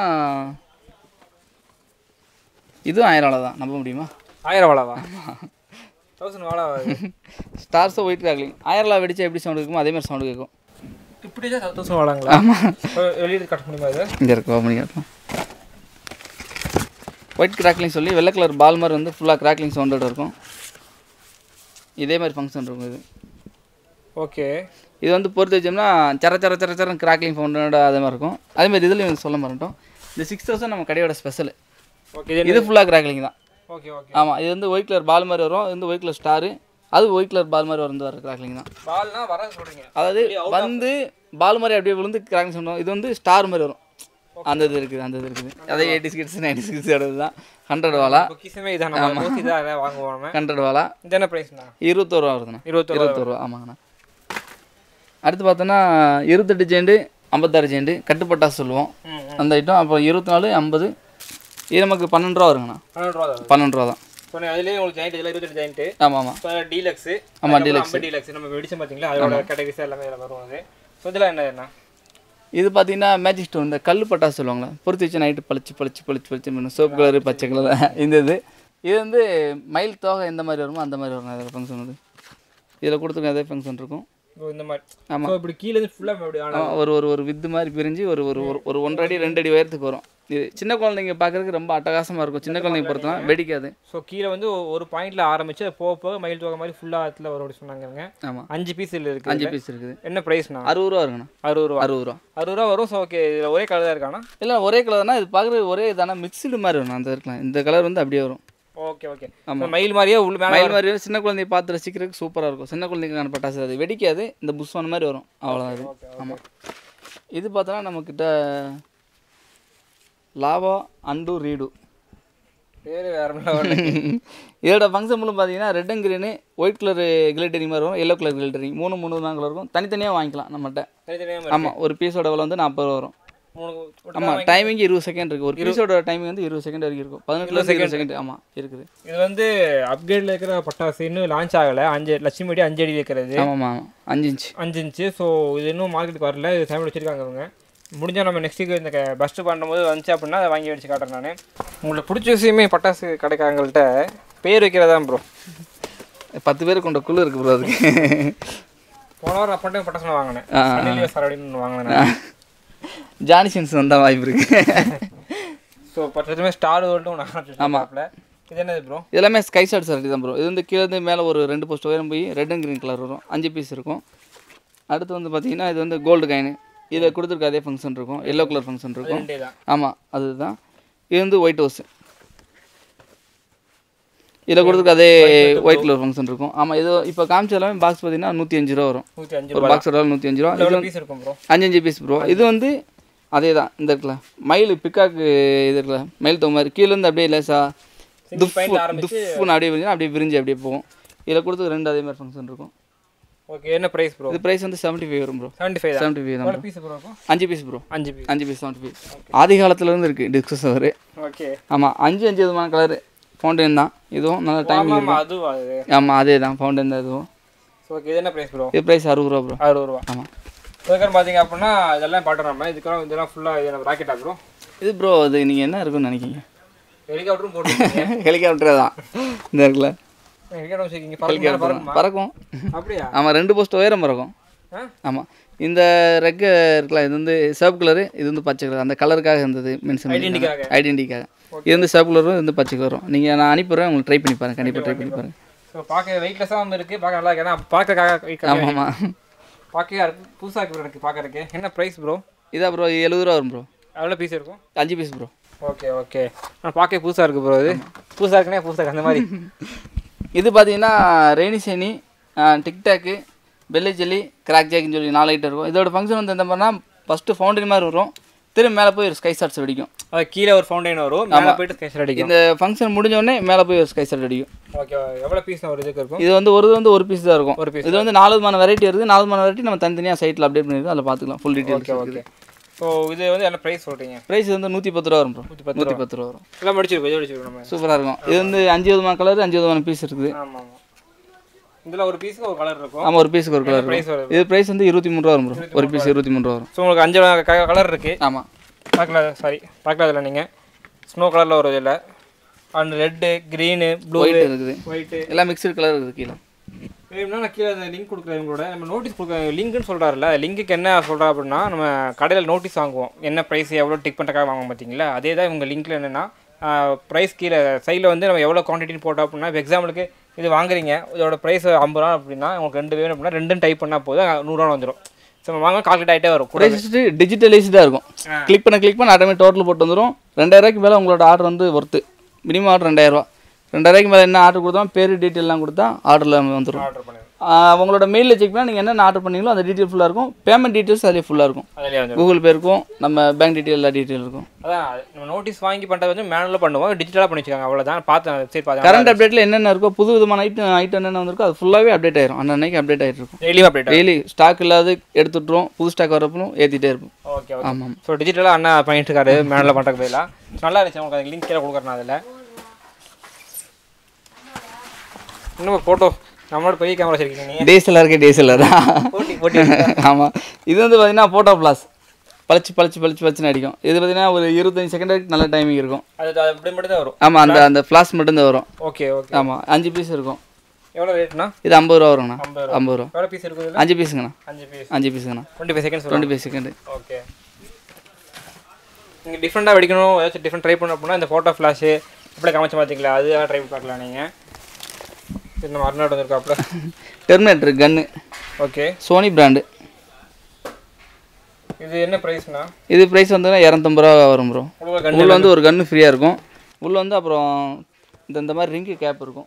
இதுவும் ஆயிரம் தான் நம்ப முடியுமா ஆயிரம் வாழாவா தௌசண்ட் வாழா ஸ்டார்ஸோ ஒயிட் கிராக்லிங் ஆயிரம் வெடிச்சா எப்படி சவுண்ட் கேட்குமோ அதே மாதிரி சவுண்ட் கேட்கும் இப்படி தான் தௌசண்ட் வாழாங்களா வெளியே கட்ட முடியுமா இது இங்கே இருக்கு ஓப்பனி காட்டலாம் ஒயிட் கிராக்லிங் சொல்லி வெள்ளை கலர் பால் மாதிரி வந்து ஃபுல்லாக கிராக்லிங் சவுண்டோட இருக்கும் இதே மாதிரி ஃபங்க்ஷன் இருக்கும் இது ஓகே இது வந்து பொறுத்து வச்சோம்னா சர சர சர சரம் கிராக்லிங் ஃபவுண்டோட அதே மாதிரி இருக்கும் அதே மாதிரி இதுலேயும் சொல்ல மாட்டோம் இந்த சிக்ஸ் தௌசண்ட் நம்ம கடையோட ஸ்பெஷல் ஓகே இது இது ஃபுல்லாக கிராக்லிங் தான் ஓகே ஓகே ஆமாம் இது வந்து ஒயிட் கலர் பால் மாதிரி வரும் இது வந்து ஒயிட் கலர் ஸ்டாரு அது ஒயிட் கலர் பால் மாதிரி வந்து வர கிராக்லிங் தான் பால்னா வர சொல்கிறீங்க அதாவது வந்து பால் மாதிரி அப்படியே விழுந்து கிராக்லிங் சொன்னோம் இது வந்து ஸ்டார் மாதிரி வரும் அந்த இது இருக்குது அந்த இது இருக்குது அதே எயிட்டி ஸ்கிட்ஸ் நைன்டி ஸ்கிட்ஸ் தான் ஹண்ட்ரட் வாலா பொக்கிசமே இதான் நம்ம மோஸ்ட்லி இதான் வாங்குவோம் நம்ம ஹண்ட்ரட் வாலா இது என்ன ப்ரைஸ்ண்ணா இருபத்தோரு ரூபா வருதுண்ணா இருபத்தோரு இருபத்தோரு ரூபா ஆமாங்கண்ணா அடுத்து பார்த்தோன்னா இருபத்தெட்டு ஜெண்டு ஐம்பத்தாறு ஜெண்டு கட்டுப்பட்டா சொல்லுவோம் ம் அந்த ஐட்டம் அப்புறம் இருபத்தி நாலு ஐம்பது இது நமக்கு பன்னெண்டு ரூபா வருங்கண்ணா பன்னெண்டு ரூபா தான் பன்னெண்டு ரூபா தான் இப்போ அதுலேயே உங்களுக்கு ஜாயிண்ட் இதெல்லாம் இருபத்தெட்டு ஜாயிண்ட்டு ஆமாம் ஆமாம் இப்போ டீலக்ஸு ஆமா, deluxe. ஐம்பது டீலக்ஸ் நம்ம வெடிச்சோம் பார்த்தீங்களா அதோட கேட்டகரிஸ் எல்லாமே இதில் வரும் அது ஸோ இதெல்லாம் என்ன என்ன இது பார்த்தீங்கன்னா மேஜிக் ஸ்டோன் இந்த கல் பட்டாசு சொல்லுவாங்களே பொறுத்து வச்சு நைட்டு பளிச்சு பளிச்சு பளிச்சு பளிச்சு மின்னும் சோப்பு கலரு பச்சை கலர் இந்த இது இது வந்து மயில் தோகை எந்த மாதிரி வருமோ அந்த மாதிரி வரும் அதில் ஃபங்க்ஷன் வந்து இதில் கொடுத்துருக்க அதே ஃபங்க்ஷன் இருக்கும் இப்போ இந்த மாதிரி ஆமா. ஸோ இப்படி கீழே இருந்து ஃபுல்லாக அப்படி ஆமா, ஒரு ஒரு ஒரு வித்து மாதிரி பிரிஞ்சு ஒரு ஒரு ஒரு ஒரு ஒன்றரை அடி ரெண்டு அடி உயரத்துக்கு வரும் இது சின்ன குழந்தைங்க பார்க்கறதுக்கு ரொம்ப அட்டகாசமாக இருக்கும் சின்ன குழந்தைங்க பொறுத்தனா வெடிக்காது ஸோ கீழே வந்து ஒ- ஒரு பாயிண்ட்ல ஆரம்பிச்சு அது போக போக மயில் தொகை மாதிரி ஃபுல்லாக இடத்துல வரும் அப்படி சொன்னாங்க ஆமாம் அஞ்சு பீஸ் இதில் இருக்குது அஞ்சு பீஸ் இருக்குது என்ன ப்ரைஸ்ண்ணா அறுபது ரூபா இருக்குண்ணா அறுபது ரூபா அறுபது ரூபா அறுபது ரூபா வரும் ஸோ ஓகே இதில் ஒரே கலர் தான் இருக்காண்ணா இல்லை ஒரே கலர் தானே இது பார்க்குறது ஒரே இதானா மிக்ஸ்டு மாதிரி வரும் அந்த இருக்கலாம் இந்த கலர் வந்து அப்படியே வரும் ஓகே ஓகே மயில் மாதிரியே உள்ள மேலே மயில் மாதிரி வரும், சின்ன குழந்தைய பார்த்து ரசிக்கிறதுக்கு சூப்பராக இருக்கும் சின்ன குழந்தைக்கான பட்டாசு அது வெடிக்காது இந்த புஷ்வான மாதிரி வரும் அவ்வளோதான் அது ஆமாம் இது பார்த்தோன்னா நம்மக்கிட்ட லாவா அண்டு ரீடு பேர் வேற மாதிரி இதோட ஃபங்க்ஷன் மூலம் பார்த்தீங்கன்னா red and green white colour glittering மாதிரி வரும் எல்லோ கலர் கிளிட்டரிங் மூணு மூணு தான் கலர் இருக்கும் தனித்தனியாக வாங்கிக்கலாம் நம்மகிட்ட தனித்தனியாக ஆமாம் ஒரு பீஸோட விலை வந்து நாற்பது ரூபா வரும் மூணு ஆமாம் டைமிங் இருபது செகண்ட் இருக்குது ஒரு பீஸோட டைமிங் வந்து இருபது செகண்ட் வரைக்கும் இருக்கும் பதினெட்டு செகண்ட் செகண்ட் ஆமாம் இருக்குது இது வந்து அப்கிரேடில் இருக்கிற பட்டாசு இன்னும் லான்ச் ஆகலை அஞ்சு லட்சுமி அடி அஞ்சு அடி இருக்கிறது ஆமாம் ஆமாம் அஞ்சு இன்ச்சு அஞ்சு இன்ச்சு ஸோ இது இன்னும் மார்க்கெட்டுக்கு வரல இது சமையல் வச்சிருக்காங்க அவங்க முடிஞ்சால் நம்ம நெக்ஸ்ட் வீக் இந்த பஸ்ட்டு பண்ணும்போது வந்துச்சு அப்படின்னா அதை வாங்கி வச்சு காட்டுறேன் நான் உங்களுக்கு பிடிச்ச விஷயமே பட்டாசு கடைக்காரங்கள்ட்ட பேர் வைக்கிறதா ப்ரோ பத்து பேர் கொண்ட குழு இருக்குது ப்ரோ அதுக்கு போன வாரம் அப்பட்டே பட்டாசு நான் வாங்கினேன் ஆ, சன்னிலியோ சார் அப்படின்னு ஒன்று வாங்கினேன் ஜானிசன்ஸ் வந்தால் வாய்ப்பு இருக்கு ஸோ பட்டத்துமே ஸ்டார் வேர்ல்டு ஒன்று ஆமாம் இது என்னது ப்ரோ இது எல்லாமே ஸ்கை ஷாட் சார் தான் ப்ரோ இது வந்து கீழே இருந்து மேலே ஒரு ரெண்டு போஸ்ட் உயரம் போய் ரெட் அண்ட் க்ரீன் கலர் வரும் அஞ்சு பீஸ் இருக்கும் அடுத்து வந்து பார்த்தீங்கன்னா இது வந்து கோல்டு காயின் இதில் கொடுத்துருக்க அதே ஃபங்க்ஷன் இருக்கும் எல்லோ கலர் ஃபங்க்ஷன் இருக்கும் ரெண்டே தான் ஆமாம் அதுதான் இது வந்து ஒயிட் ஹவுஸ் இதில் கொடுத்துருக்க அதே ஒயிட் கலர் ஃபங்க்ஷன் இருக்கும் ஆமாம் இது இப்போ காமிச்ச எல்லாமே பாக்ஸ் பார்த்தீங்கன்னா நூற்றி அஞ்சு ரூபா வரும் நூற்றி அஞ்சு ஒரு பாக்ஸோட நூற்றி அஞ்சு ரூபா இது எவ்வளோ வந்து பீஸ் இருக்கும் ப்ரோ அஞ்சு அஞ்சு பீஸ் ப்ரோ இது வந்து அதே தான் இந்த இருக்குல்ல மயில் பிக்காக்கு இது இருக்குல்ல மயில் தோ மாதிரி கீழேருந்து அப்படியே லேசா துஃப் point ல ஆரம்பிச்சு துஃப்னு அப்படியே விரிஞ்சு அப்படியே விரிஞ்சு அப்படியே போகும் இதில் கொடுத்து ரெண்டு அதே மாதிரி ஃபங்க்ஷன் இருக்கும் ஓகே என்ன ப்ரைஸ் ப்ரோ இது ப்ரைஸ் வந்து செவன்ட்டி ஃபைவ் வரும் ப்ரோ செவன்ட்டி ஃபைவ் தான் செவன்ட்டி ஃபைவ் தான் எவ்வளோ bro. பீஸ் ப்ரோ இருக்கும் அஞ்சு பீஸ் ப்ரோ அஞ்சு பீஸ் அஞ்சு பீஸ் செவன்ட்டி ஃபைவ் ஆதி காலத்துலேருந்து இருக்குது டிஸ்கஸ் அவர் ஓகே ஆமாம் அஞ்சு அஞ்சு விதமான கலரு ஃபவுண்டன் தான் இதுவும் நல்ல டைமிங் ஆமாம் இருக்கும் அதுவும் அது ஆமாம் அதே தான் ஃபவுண்டன் தான் இதுவும் ஸோ ஓகே இது என்ன ப்ரைஸ் ப்ரோ இது ப்ரைஸ் அறுபது ரூபா ப்ரோ அறுபது ரூபா ஆமாம் இதுக்கப்புறம் பார்த்தீங்க அப்படின்னா இதெல்லாம் பாட்டுறோம் நம்ம இதுக்கெல்லாம் இதெல்லாம் ஃபுல்லாக இது நம்ம ராக்கெட்டா ப்ரோ இது ப்ரோ அது நீங்கள் என்ன இருக்குன்னு நினைக்கிங்க ஹெலிகாப்டரும் போட்டு ஹெலிகாப்டர் தான் இந்த இருக்குல்ல ஹெலிகாப்டர் வச்சுருக்கீங்க பறக்கும் பறக்குமா பறக்கும் அப்படியா ஆமாம் ரெண்டு போஸ்ட் உயரம் பறக்கும் ஆ ஆமாம் இந்த ரெக்க இருக்கலாம் இது வந்து சிவப்பு கலரு இது வந்து பச்சை கலர் அந்த கலருக்காக இருந்தது மென்ஷன் Identity-க்காக. ஐடென்டிக்காக இது வந்து சிவப்பு கலரும் இது வந்து பச்சை கலரும் நீங்கள் நான் அனுப்பிடுறேன் உங்களுக்கு ட்ரை பண்ணி பாருங்க கண்டிப்பாக ட்ரை பண்ணி பாருங்க ஸோ பார்க்க வெயிட்லெஸ்ஸாக இருக்குது பார்க்க நல்லா இருக்கு ஏன்னா பார்க்கறதுக்காக ஆமாம் ஆமாம் பார்க்கவே புதுசாக இருக்கு எனக்கு பார்க்கறதுக்கு என்ன ப்ரைஸ் ப்ரோ இதா ப்ரோ எழுபது ரூபா வரும் ப்ரோ எவ்வளோ பீஸ் இருக்கும் அஞ்சு பீஸ் ப்ரோ ஓகே ஓகே ஆனால் பார்க்க புதுசாக இருக்குது ப்ரோ இது புதுசாக இருக்குனே புதுசாக இருக்கு அந்த மாதிரி இது பார்த்தீங்கன்னா ரெய்னி சேனி டிக்டாக்கு பெல்லி ஜெல்லி கிராக் ஜாக்னு சொல்லி நாலு ஐட்டம் இருக்கும் இதோட ஃபங்க்ஷன் வந்து எந்த மாதிரினா ஃபஸ்ட்டு ஃபவுண்டன் மாதிரி வரும் திரும்ப மேலே போய் ஒரு ஸ்கை ஷாட்ஸ் வெடிக்கும் அது கீழே ஒரு ஃபவுண்டைன் வரும் மேலே போயிட்டு ஸ்கேஷர் அடிக்கும் இந்த ஃபங்க்ஷன் முடிஞ்ச உடனே மேலே போய் ஒரு ஸ்கை செட் அடிக்கும் ஓகே எவ்வளோ பீஸ் ஒரு இதுக்கு இருக்கும் இது வந்து ஒரு இது வந்து ஒரு பீஸ் தான் இருக்கும் ஒரு piece இது வந்து நாலு விதமான வெரைட்டி இருக்குது நாலு விதமான வெரைட்டி நம்ம தனித்தனியாக சைட்டில் அப்டேட் பண்ணிருக்கோம் அதில் பார்த்துக்கலாம் ஃபுல் டீட்டெயில்ஸ் இருக்குது ஸோ இது வந்து என்ன ப்ரைஸ் சொல்கிறீங்க ப்ரைஸ் வந்து நூற்றி பத்து ரூபா வரும் ப்ரோ நூற்றி பத்து நூற்றி பத்து ரூபா வரும் எல்லாம் முடிச்சிருக்கோம் இது முடிச்சிருக்கோம் நம்ம சூப்பராக இருக்கும் இது வந்து அஞ்சு விதமான கலர் அஞ்சு விதமான பீஸ் இருக்குது ஆமாம் ஆமாம் இதில் ஒரு பீஸுக்கு ஒரு கலர் இருக்கும் ஆமாம் ஒரு பீஸுக்கு ஒரு கலர் ப்ரைஸ் இருக்கும் வருது இது ப்ரைஸ் வந்து இருபத்தி மூணு ரூபா வரும் ப்ரோ ஒரு பீஸ் இருபத்தி மூணு ரூபா வரும் ஸோ உங்களுக்கு அஞ்சு கலர் இருக்குது ஆமாம் பார்க்கல சாரி பார்க்கல அதில் நீங்கள் ஸ்னோ கலரில் ஒரு இதில் and red green blue white இருக்குது ஒயிட்டு எல்லாம் மிக்சடு கலர் இருக்குது கீழே வேணும்னா நான் கீழே அந்த லிங்க் கொடுக்குறேன் இவங்களோட நம்ம நோட்டீஸ் கொடுக்குற லிங்க்னு சொல்கிறாருல லிங்க்குக்கு என்ன சொல்கிறா அப்படின்னா நம்ம கடையில் நோட்டீஸ் வாங்குவோம் என்ன ப்ரைஸ் எவ்வளோ டிக் பண்ணுறக்காக வாங்குவோம் பார்த்தீங்களா அதே தான் இவங்க லிங்க்கில் என்னென்னா ப்ரைஸ் கீழே சைடில் வந்து நம்ம எவ்வளோ குவான்டிட்டின்னு போட்டோம் அப்படின்னா இப்போ எக்ஸாம்பிளுக்கு இது வாங்குறீங்க இதோட ப்ரைஸ் ஐம்பது ரூபா அப்படின்னா உங்களுக்கு ரெண்டு வேணும் அப்படின்னா ரெண்டும் டைப் பண்ணால் போதும் நூறுரூவா வந்துடும் ஸோ நம்ம வாங்க கால்குலேட் ஆகிட்டே வரும் கூட ப்ரைஸ் டிஜிட்டலைஸ்டாக இருக்கும் கிளிக் பண்ண கிளிக் பண்ண ஆட்டோமேட் டோட்டல் போட்டு வந்துடும் ரெண்டாயிரூவாய்க்கு மேலே உங்களோட ஆர்டர் வந்து ஒர்த்து மினிமம் ஆர்டர் ரெண்டாயிரரூவா ரெண்டாயிரூவாய்க்கு மேலே என்ன ஆர்டர் கொடுத்தோம் பேர் டீட்டெயிலாம் கொடுத்தா ஆர்டரில் வந்துடும் ஆர்டர் பண்ணுங்க உங்களோட மெயிலில் செக் பண்ணால் நீங்கள் என்னென்ன ஆர்டர் பண்ணீங்களோ அந்த டீட்டெயில் ஃபுல்லாக இருக்கும் பேமெண்ட் டீட்டெயில்ஸ் அதிலே ஃபுல்லாக இருக்கும் அதிலே வந்துடும் கூகுள் பே இருக்கும் நம்ம பேங்க் டீட்டெயில் எல்லா டீட்டெயில் இருக்கும் அதான் நம்ம நோட்டீஸ் வாங்கி பண்ணுறது வந்து மேனுவலாக பண்ணுவோம் டிஜிட்டலாக பண்ணி வச்சுக்காங்க அவ்வளோதான் பார்த்தேன் வெப்சைட் பார்த்தேன் கரண்ட் அப்டேட்டில் என்னென்ன இருக்கோ புது விதமான ஐட்டம் ஐட்டம் என்னென்ன வந்திருக்கோ அது ஃபுல்லாகவே அப்டேட் ஆயிரும் அன்னன்னைக்கு அப்டேட் ஆகிட்டு இருக்கும் டெய்லியும் அப்டேட் டெய்லி ஸ்டாக் இல்லாத எடுத்துட்டுரும் புது ஸ்டாக் வரப்பவும் ஏற்றிட்டே இருப்போம் ஓகே ஓகே ஆமாம் ஸோ டிஜிட்டலாக அண்ணா பண்ணிட்டு இருக்காரு மேனில் பண்ணுறதுக்கு பதிலாக நல்லா இருந்துச்சு உங்களுக்கு அதுக்கு லிங்க் கீழே கொடுக்குறேன் அதில் இன்னும் ஒரு ஃபோட்டோ நம்மளோட பெரிய கேமரா வச்சிருக்கீங்க நீங்கள் டேஸ்எல்ஆருக்கு டேஸ்எல்ஆர் போட்டி போட்டி ஆமாம் இது வந்து பார்த்தீங்கன்னா ஃபோட்டோ ப்ளாஸ் பளிச்சு பளிச்சு பளிச்சு பளிச்சுன்னு அடிக்கும் இது பார்த்தீங்கன்னா ஒரு இருபத்தஞ்சு செகண்ட் வரைக்கும் நல்ல டைமிங் இருக்கும் அது அது அப்படி மட்டும் தான் வரும் ஆமாம் அந்த அந்த ஃப்ளாஷ் மட்டும்தான் வரும் ஓகே ஓகே ஆமாம் அஞ்சு பீஸ் இருக்கும் எவ்வளோ ரேட்னா இது ஐம்பது ரூபா வருங்கண்ணா ஐம்பது ரூபா ஐம்பது ரூபா எவ்வளோ பீஸ் இருக்குது அஞ்சு பீஸுங்கண்ணா அஞ்சு பீஸ் அஞ்சு பீஸுங்கண்ணா twenty five seconds twenty five second okay நீங்கள் டிஃப்ரெண்ட்டாக வெடிக்கணும் ஏதாச்சும் டிஃப்ரெண்ட் ட்ரை பண்ணணும் அப்படின்னா இந்த ஃபோட்டோ ஃப்ளாஷு அப்படியே காமிச்சு பார்த்தீங்களா அது ட்ரை பண்ணி பார்க்கலாம் நீங்கள் இது நம்ம அருணாடு வந்திருக்காப்புல terminator gun okay Sony brand இது என்ன ப்ரைஸ்னா இது ப்ரைஸ் வந்து இரநூத்தம்பது ரூபா வரும் ப்ரோ உங்களுக்கு கண்டு உள்ள வந்து ஒரு கன்று ஃப்ரீயாக இருக்கும் உள்ள வந்து அப்புறம் இந்த இந்த மாதிரி ரிங்கு கேப் இருக்கும்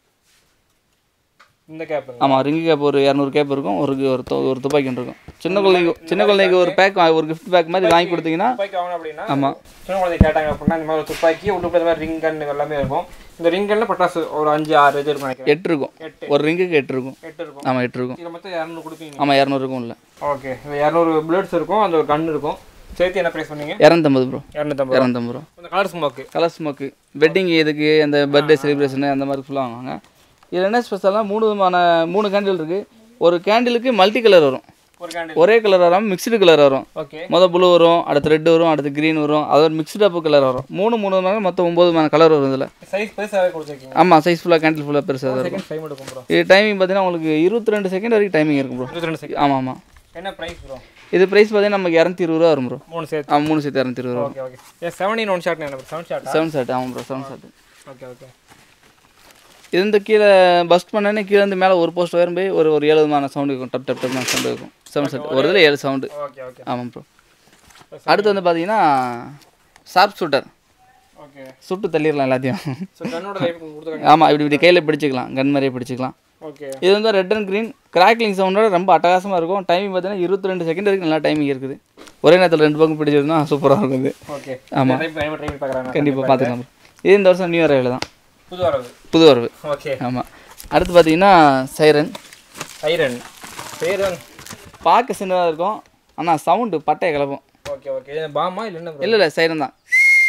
இந்த கேப் ஆமாம் ரிங்கு கேப் ஒரு இரநூறு கேப் இருக்கும் ஒரு ஒரு து- ஒரு துப்பாக்கி ஒன்று இருக்கும் சின்ன குழந்தைக்கு சின்ன குழந்தைக்கு ஒரு பேக் ஒரு gift பேக் மாதிரி வாங்கி கொடுத்தீங்கன்னா துப்பாக்கி வாங்கணும் அப்படின்னா ஆமாம் சின்ன குழந்தை கேட்டாங்க அப்படின்னா இந்த மாதிரி ஒரு துப்பாக்கி உள்ளுக்குள்ள இந்த மாதிரி ரிங் கன் எல்லாமே இருக்கும் இந்த ரிங் கன்ல பட்டாசு ஒரு அஞ்சு ஆறு இது இருக்கும் நினைக்கிறேன் எட்டு இருக்கும் எட்டு ஒரு ரிங்குக்கு எட்டு இருக்கும் எட்டு இருக்கும் ஆமாம் எட்டு இருக்கும் இதில் மொத்தம் இரநூறு கொடுப்பீங்க ஆமாம் இரநூறு இருக்கும் இல்லை ஓகே இந்த இரநூறு புல்லட்ஸ் இருக்கும் அந்த ஒரு கன் இருக்கும் சேர்த்து என்ன ப்ரைஸ் பண்ணீங்க இரநூத்தம்பது ப்ரோ இரநூத்தம்பது ரூபா இரநூத்தம்பது ரூபா இந்த colour smoke colour smoke wedding இதுக்கு அந்த பர்த்டே செலிப்ரேஷனு அந்த மாதிரி ஃபுல்லாக வாங்குவாங்க இதில் என்ன ஸ்பெஷலாக மூணு விதமான மூணு கேண்டில் இருக்குது ஒரு கேண்டிலுக்கு மல்டி கலர் வரும் ஒரு கேண்டில் ஒரே கலர் வராமல் மிக்சடு கலர் வரும் ஓகே மொதல் ப்ளூ வரும் அடுத்து ரெட் வரும் அடுத்து க்ரீன் வரும் அது ஒரு மிக்சடு அப் கலர் வரும் மூணு மூணு விதமான மொத்தம் ஒம்பது விதமான கலர் வரும் இதில் சைஸ் பெருசாகவே கொடுத்துருக்கீங்க ஆமாம் சைஸ் ஃபுல்லாக கேண்டில் ஃபுல்லாக பெருசாக தான் இருக்கும் செகண்ட் டைம் எடுக்கும் ப்ரோ இது டைமிங் பார்த்தீங்கன்னா உங்களுக்கு இருபத்தி ரெண்டு செகண்ட் வரைக்கும் டைமிங் இருக்கும் ப்ரோ இருபத்தி ரெண்டு செகண்ட் ஆமாம் ஆமாம் என்ன ப்ரைஸ் ப்ரோ இது ப்ரைஸ் பார்த்தீங்கன்னா நமக்கு இரநூத்தி இருபது ரூபா வரும் ப்ரோ மூணு சேர்த்து ஆ மூணு சேர்த்து இரநூத்தி இருபது ரூபா ஓகே ஓகே ஏ செவன்டீன் ஒன் ஷாட் என்ன செவன் ஷாட்டா செவன் ஷாட் ஆமாம் bro seven shot okay okay இது இந்த கீழே பஸ்ட் பண்ணனே கீழே இருந்து மேலே ஒரு போஸ்ட் வரும் போய் ஒரு ஒரு ஏழு விதமான சவுண்டு இருக்கும் டப் டப் டப்னு சவுண்டு இருக்கும் செவன் ஷாட் ஒரு இதில் ஏழு சவுண்டு ஓகே ஓகே ஆமாம் ப்ரோ அடுத்து வந்து பார்த்தீங்கன்னா ஷார்ப் ஷூட்டர் ஓகே சுட்டு தள்ளிடலாம் எல்லாத்தையும் ஸோ கன்னோட லைஃப் கொடுத்துருக்காங்க ஆமாம் இப்படி இப்படி கையில் பிடிச்சிக்கலாம் கன் மாதிரியே பிடிச்சிக்கலாம் ஓகே இது வந்து ரெட் அண்ட் க்ரீன் கிராக்லிங் சவுண்டோட ரொம்ப அட்டகாசமாக இருக்கும் டைமிங் பார்த்தீங்கன்னா இருபத்தி ரெண்டு செகண்ட் வரைக்கும் நல்லா டைமிங் இருக்குது ஒரே நேரத்தில் ரெண்டு பக்கம் பிடிச்சிருந்தா சூப்பராக இருக்கும் இது ஓகே ஆமா. ட்ரை பண்ணி ட்ரை பண்ணி பார்க்குறாங்க கண்டிப்பாக பார்த்துக்கலாம் bro. இது இந்த வருஷம் நியூ இயர் தான் புது வரவு புது வரவு ஓகே ஆமாம் அடுத்து பார்த்தீங்கன்னா சைரன் ஐரன் பேர் தான் பார்க்க சின்னதாக இருக்கும் ஆனால் சவுண்டு பட்டையை கிளப்பும் ஓகே ஓகே இது பாமா இல்லை என்ன bro? இல்லை இல்லை சைரன் தான்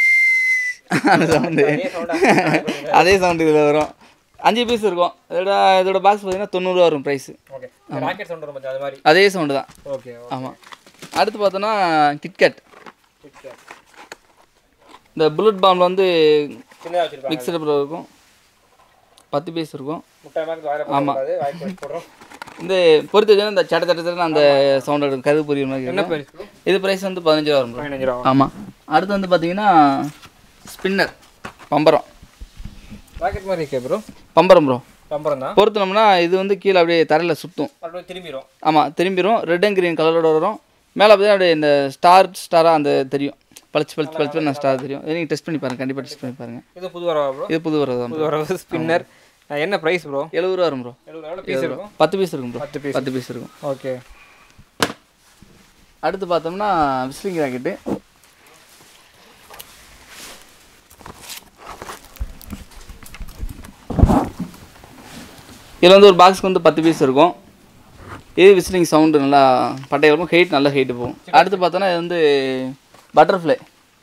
அந்த சவுண்டு அதே sound ஆ? அதே சவுண்டு இதில் வரும் அஞ்சு பீஸ் இருக்கும் இதோட இதோட பாக்ஸ் பார்த்தீங்கன்னா தொண்ணூறுரூவா வரும் ப்ரைஸு ஓகே ராக்கெட் சவுண்ட் வரும் பாத்தியா, அது மாதிரி அதே சவுண்டு தான் ஓகே ஆமாம் அடுத்து பார்த்தோன்னா கிட்கட் ஓகே இந்த புல்லட் பாம்பில் வந்து சின்னதாக வச்சிருப்பாங்க மிக்சடு ப்ரோ இருக்கும் பத்து பீஸ் இருக்கும் முட்டை மாதிரி வாயில போடக்கூடாது வாய் போட்டு போடுறோம் இந்த பொறுத்து வச்சுன்னா இந்த சட்ட சட்ட சட்டன்னு அந்த சவுண்ட் எடுக்கும் கருது புரியுற மாதிரி என்ன இருக்கும் பேர் இது ப்ரைஸ் வந்து பதினஞ்சு ரூபா வரும் bro. பதினஞ்சு ரூபா ஆமாம் அடுத்து வந்து பார்த்தீங்கன்னா ஸ்பின்னர் பம்பரம் ராக்கெட் மாதிரி இருக்கே ப்ரோ பம்பரம் ப்ரோ பம்பரம் தான் பொறுத்துனோம்னா இது வந்து கீழே அப்படியே தரையில் சுற்றும் அப்படியே திரும்பிடும் ஆமாம் திரும்பிடும் ரெட் அண்ட் கிரீன் கலரோட வரும் மேலே பார்த்தீங்கன்னா அப்படியே இந்த ஸ்டார் ஸ்டாராக அந்த தெரியும் பளிச்சு பளிச்சு பளிச்சு நான் ஸ்டார் தெரியும் இதை நீங்கள் டெஸ்ட் பண்ணி பாருங்கள் கண்டிப்பாக டெஸ்ட் பண்ணி பாருங்கள் இது புது வரவா ப்ரோ இது புது வரது தான் புது வரவு ஸ்பின்னர் என்ன ப்ரைஸ் ப்ரோ எழுபது ரூபா வரும் ப்ரோ எவ்வளோ பீஸ் இருக்கும் பத்து பீஸ் இருக்கும் ப்ரோ பத்து பீஸ் பத்து பீஸ் இருக்கும் ஓகே அடுத்து பார்த்தோம்னா விஸ்லிங் ராக்கெட்டு இதில் வந்து ஒரு பாக்ஸ்க்கு வந்து பத்து பீஸ் இருக்கும் இது விசிலிங் சவுண்டு நல்லா பட்டை இருக்கும் ஹெயிட் நல்ல ஹெயிட் போகும் அடுத்து பார்த்தோன்னா இது வந்து பட்டர்ஃப்ளை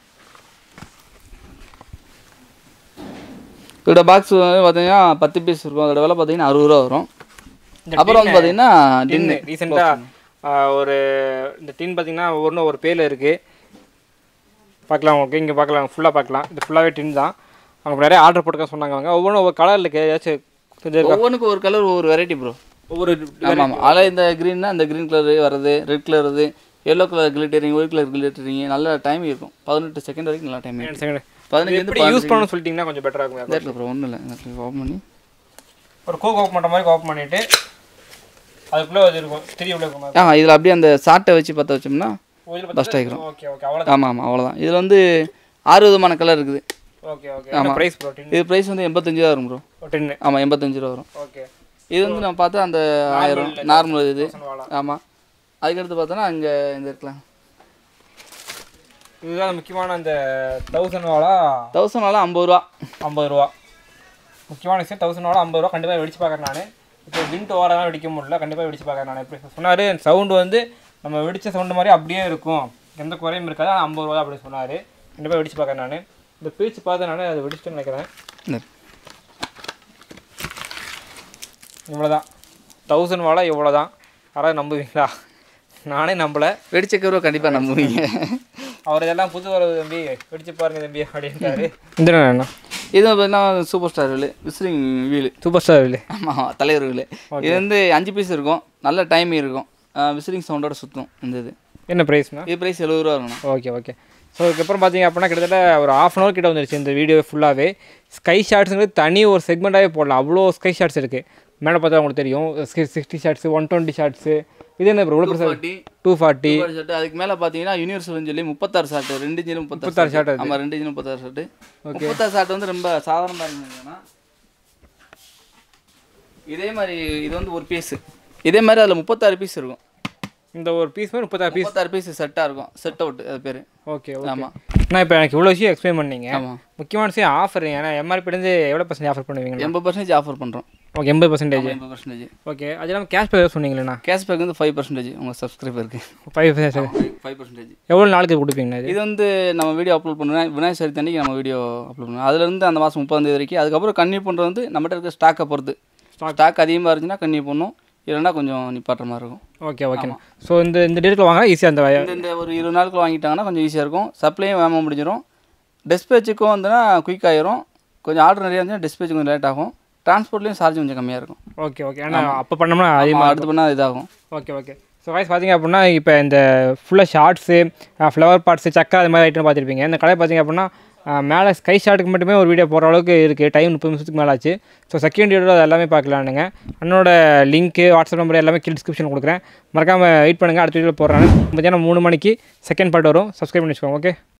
இதோட பாக்ஸ் வந்து பார்த்தீங்கன்னா பத்து பீஸ் இருக்கும் அதோட விலை பார்த்தீங்கன்னா அறுபது ரூபா வரும் அப்புறம் வந்து பார்த்தீங்கன்னா டின்னு டின்னு ரீசெண்டாக ஒரு இந்த டின் பார்த்தீங்கன்னா ஒவ்வொன்றும் ஒரு பேரில் இருக்குது பார்க்கலாம் உங்களுக்கு இங்கே பார்க்கலாம் ஃபுல்லாக பார்க்கலாம் இது ஃபுல்லாகவே டின் தான் அவங்க நிறைய ஆர்டர் போட்டுக்க சொன்னாங்க அவங்க ஒவ்வொன்றும் ஒவ்வொரு கலரில் இருக்குது ஏதாச்சும் தெரிஞ்சிருக்கா ஒவ்வொன்றுக்கும் ஒரு கலர் ஒவ்வொரு வெரைட்டி ப்ரோ ஒவ்வொரு ஆமாம் ஆமாம் அதில் இந்த க்ரீன்னா இந்த க்ரீன் கலர் வருது ரெட் கலர் வருது yellow colour glittering white colour glittering நல்ல டைம் இருக்கும் பதினெட்டு செகண்ட் வரைக்கும் நல்லா டைம் இருக்கும் செகண்ட் பதினஞ்சு எப்படி யூஸ் பண்ணணும்னு சொல்லிட்டீங்கன்னா கொஞ்சம் பெட்டராக இருக்கும் இந்த ப்ரோ ஒன்றும் இல்லை இந்த ஓப்பன் பண்ணி ஒரு கோக் ஓப்பன் பண்ணுற மாதிரி ஓப்பன் பண்ணிவிட்டு அதுக்குள்ளே அது இருக்கும் திரி உள்ள இருக்கும் ஆ இதில் அப்படியே அந்த சாட்டை வச்சு பற்ற வச்சோம்னா ஓகே பஸ்ட் ஆகிரும் ஓகே ஓகே அவ்வளோதான் ஆமாம் ஆமாம் அவ்வளோதான் இதில் வந்து ஆறு விதமான கலர் இருக்குது ஓகே ஓகே என்ன ப்ரைஸ் ப்ரோ டின் இது ப்ரைஸ் வந்து எண்பத்தஞ்சு ரூபா வரும் ப்ரோ டின்னு ஆமாம் எண்பத்தஞ்சு ரூபா வரும் ஓகே இது வந்து நான் பார்த்தா அந்த ஆயிரம் நார்மல் இது வாழை ஆமாம் அதுக்கடுத்து பார்த்தோன்னா அங்கே இந்த இருக்கலாம் இதுதான் முக்கியமான அந்த தௌசண்ட் வாழா தௌசண்ட் நாளாக ஐம்பது ரூபா ஐம்பது ரூபா முக்கியமான விஷயம் தௌசண்ட் வாழா ஐம்பது ரூபா கண்டிப்பாக வெடிச்சு பார்க்குறேன் நான் இப்போ விண்ட் ஓரெல்லாம் வெடிக்க முடியல கண்டிப்பாக வெடிச்சு பார்க்குறேன் நான் எப்படி சொன்னார் சவுண்டு வந்து நம்ம வெடிச்ச சவுண்டு மாதிரி அப்படியே இருக்கும் எந்த குறையும் இருக்காது ஆனால் ஐம்பது ரூபா அப்படி சொன்னார் கண்டிப்பாக வெடிச்சு பார்க்குறேன் நான் இந்த பீச்சு பார்த்து நான் அதை வெடிச்சிட்டேன்னு நினைக்கிறேன் இந்த இவ்வளோ தான் தௌசண்ட் வாழா இவ்வளோ தான் யாராவது நம்புவீங்களா நானே நம்பலை வெடிச்சக்கருவா கண்டிப்பாக நம்புவீங்க அவர் இதெல்லாம் புது வரவு தம்பி வெடிச்சு பாருங்க தம்பி அப்படின்ட்டாரு இந்த என்ன இது பார்த்தீங்கன்னா சூப்பர் ஸ்டார் வீலு விசிறிங் வீலு சூப்பர் ஸ்டார் இல்லை ஆமாம் தலைவர் வீலு இது வந்து அஞ்சு பீஸ் இருக்கும் நல்ல டைமிங் இருக்கும் விசிறிங் சவுண்டோட சுற்றும் இந்த இது என்ன ப்ரைஸ்ண்ணா இது ப்ரைஸ் எழுபது ரூபா இருக்கணும் ஓகே ஓகே ஸோ இதுக்கப்புறம் பார்த்தீங்க அப்படின்னா கிட்டத்தட்ட ஒரு ஆஃப் அன் ஹவர் கிட்ட வந்துருச்சு இந்த வீடியோ ஃபுல்லாகவே ஸ்கை ஷாட்ஸுங்கிறது தனி ஒரு செக்மெண்ட்டாகவே போடலாம் அவ்வளோ ஸ்கை ஷாட்ஸ் இருக்குது மேலே பார்த்தா உங்களுக்கு தெரியும் sixty shots one twenty shots இது என்ன இவ்வளோ பெருசாக ஃபார்ட்டி டூ ஃபார்ட்டி ஷர்ட் அதுக்கு மேலே பார்த்தீங்கன்னா யூனிவர்சல்னு சொல்லி முப்பத்தாறு ஷார்ட் ரெண்டு இன்ச்சில் முப்பத்தாறு முப்பத்தாறு shot ஷார்ட் ஆமாம் ரெண்டு இன்ச்சில் முப்பத்தாறு ஷார்ட் முப்பத்தாறு ஷார்ட் வந்து ரொம்ப சாதாரணமாக இருந்ததுன்னா இதே மாதிரி இது வந்து ஒரு பீஸ் இதே மாதிரி அதில் முப்பத்தாறு பீஸ் இருக்கும் இந்த ஒரு பீஸ் மாதிரி முப்பத்தாறு பீஸ் முப்பத்தாறு பீஸ் செட்டாக இருக்கும் செட் அவுட் அது பேர் ஓகே ஓகே ஆமாம் நான் இப்போ எனக்கு இவ்வளோ விஷயம் எக்ஸ்பிளைன் பண்ணீங்க ஆமாம் முக்கியமான விஷயம் ஆஃபர் ஏன்னா எம்ஆர்பிலேருந்து எவ்வளோ பர்சன்ட் ஆஃபர் பண்ணுவீங்க எண்பது பர்சன்டேஜ் ஆஃபர் பண்ணுறோம் ஓகே எண்பது பர்சன்டேஜ் எண்பது பர்சன்டேஜ் ஓகே அது இல்லாமல் கேஷ் பே சொன்னீங்களேண்ணா கேஷ்பேக் வந்து ஃபைவ் பர்சன்டேஜ் உங்கள் சப்ஸ்கிரைபருக்கு ஃபைவ் பர்சன்ட் ஃபைவ் பர்சன்டேஜ் எவ்வளோ நாளுக்கு கொடுப்பீங்கண்ணா இது இது வந்து நம்ம வீடியோ அப்லோட் பண்ணுவேன் விநாயகர் சதுர்த்தி அன்னைக்கு நம்ம வீடியோ அப்லோட் பண்ணுவோம் அதுலேருந்து அந்த மாதம் முப்பதாம் தேதி வரைக்கும் அதுக்கப்புறம் கன்னியூ பண்ணுறது வந்து நம்மகிட்ட இருக்க ஸ்டாக்கை பொறுத்து ஸ்டாக் அதிகமாக இருந்துச்சுன்னா கன்னியூ பண்ணும் இல்லைன்னா கொஞ்சம் நிப்பாட்டுற மாதிரி இருக்கும் ஓகே ஓகேண்ணா ஸோ இந்த இந்த டேட்டில் வாங்கினா ஈஸியாக அந்த இந்த இந்த ஒரு இருபது நாளுக்குள்ள வாங்கிட்டாங்கன்னா கொஞ்சம் ஈஸியாக இருக்கும் சப்ளையும் வேகமாக முடிஞ்சிடும் டிஸ்பேச்சுக்கும் வந்துன்னா குயிக் ஆயிரும் கொஞ்சம் ஆர்டர் நிறையா இருந்துச்சுன்னா டிஸ்பேச் கொஞ்சம் லேட் ஆகும் டிரான்ஸ்போர்ட்லேயும் சார்ஜ் கொஞ்சம் கம்மியாக இருக்கும் ஓகே ஓகே ஏன்னா அப்போ பண்ணோம்னா அதிகமாக அதிகமாக அடுத்து பண்ணால் இதாகும் ஓகே ஓகே ஸோ வாய்ஸ் பார்த்தீங்க அப்படின்னா இப்போ இந்த ஃபுல்லாக ஷார்ட்ஸு ஃப்ளவர் பார்ட்ஸு சக்கா அது மாதிரி ஐட்டம் பார்த்துருப்பீங்க இந்த கடை பார்த்தீங்க அப்படின்னா மேலே ஸ்கை ஷாட்டுக்கு மட்டுமே ஒரு வீடியோ போடுற அளவுக்கு இருக்குது டைம் முப்பது நிமிஷத்துக்கு மேலே ஆச்சு ஸோ செகண்ட் வீடியோ அது எல்லாமே பார்க்கலானுங்க அண்ணனோட லிங்க்கு வாட்ஸ்அப் நம்பர் எல்லாமே கீழ் டிஸ்கிரிப்ஷன் கொடுக்குறேன் மறக்காமல் வெயிட் பண்ணுங்கள் அடுத்த வீடியோ போடுறாங்க மத்தியானம் மூணு மணிக்கு செகண்ட் பார்ட் வரும் சப்ஸ்கிரைப் பண்ணி வச்சுக்கோங்க ஓகே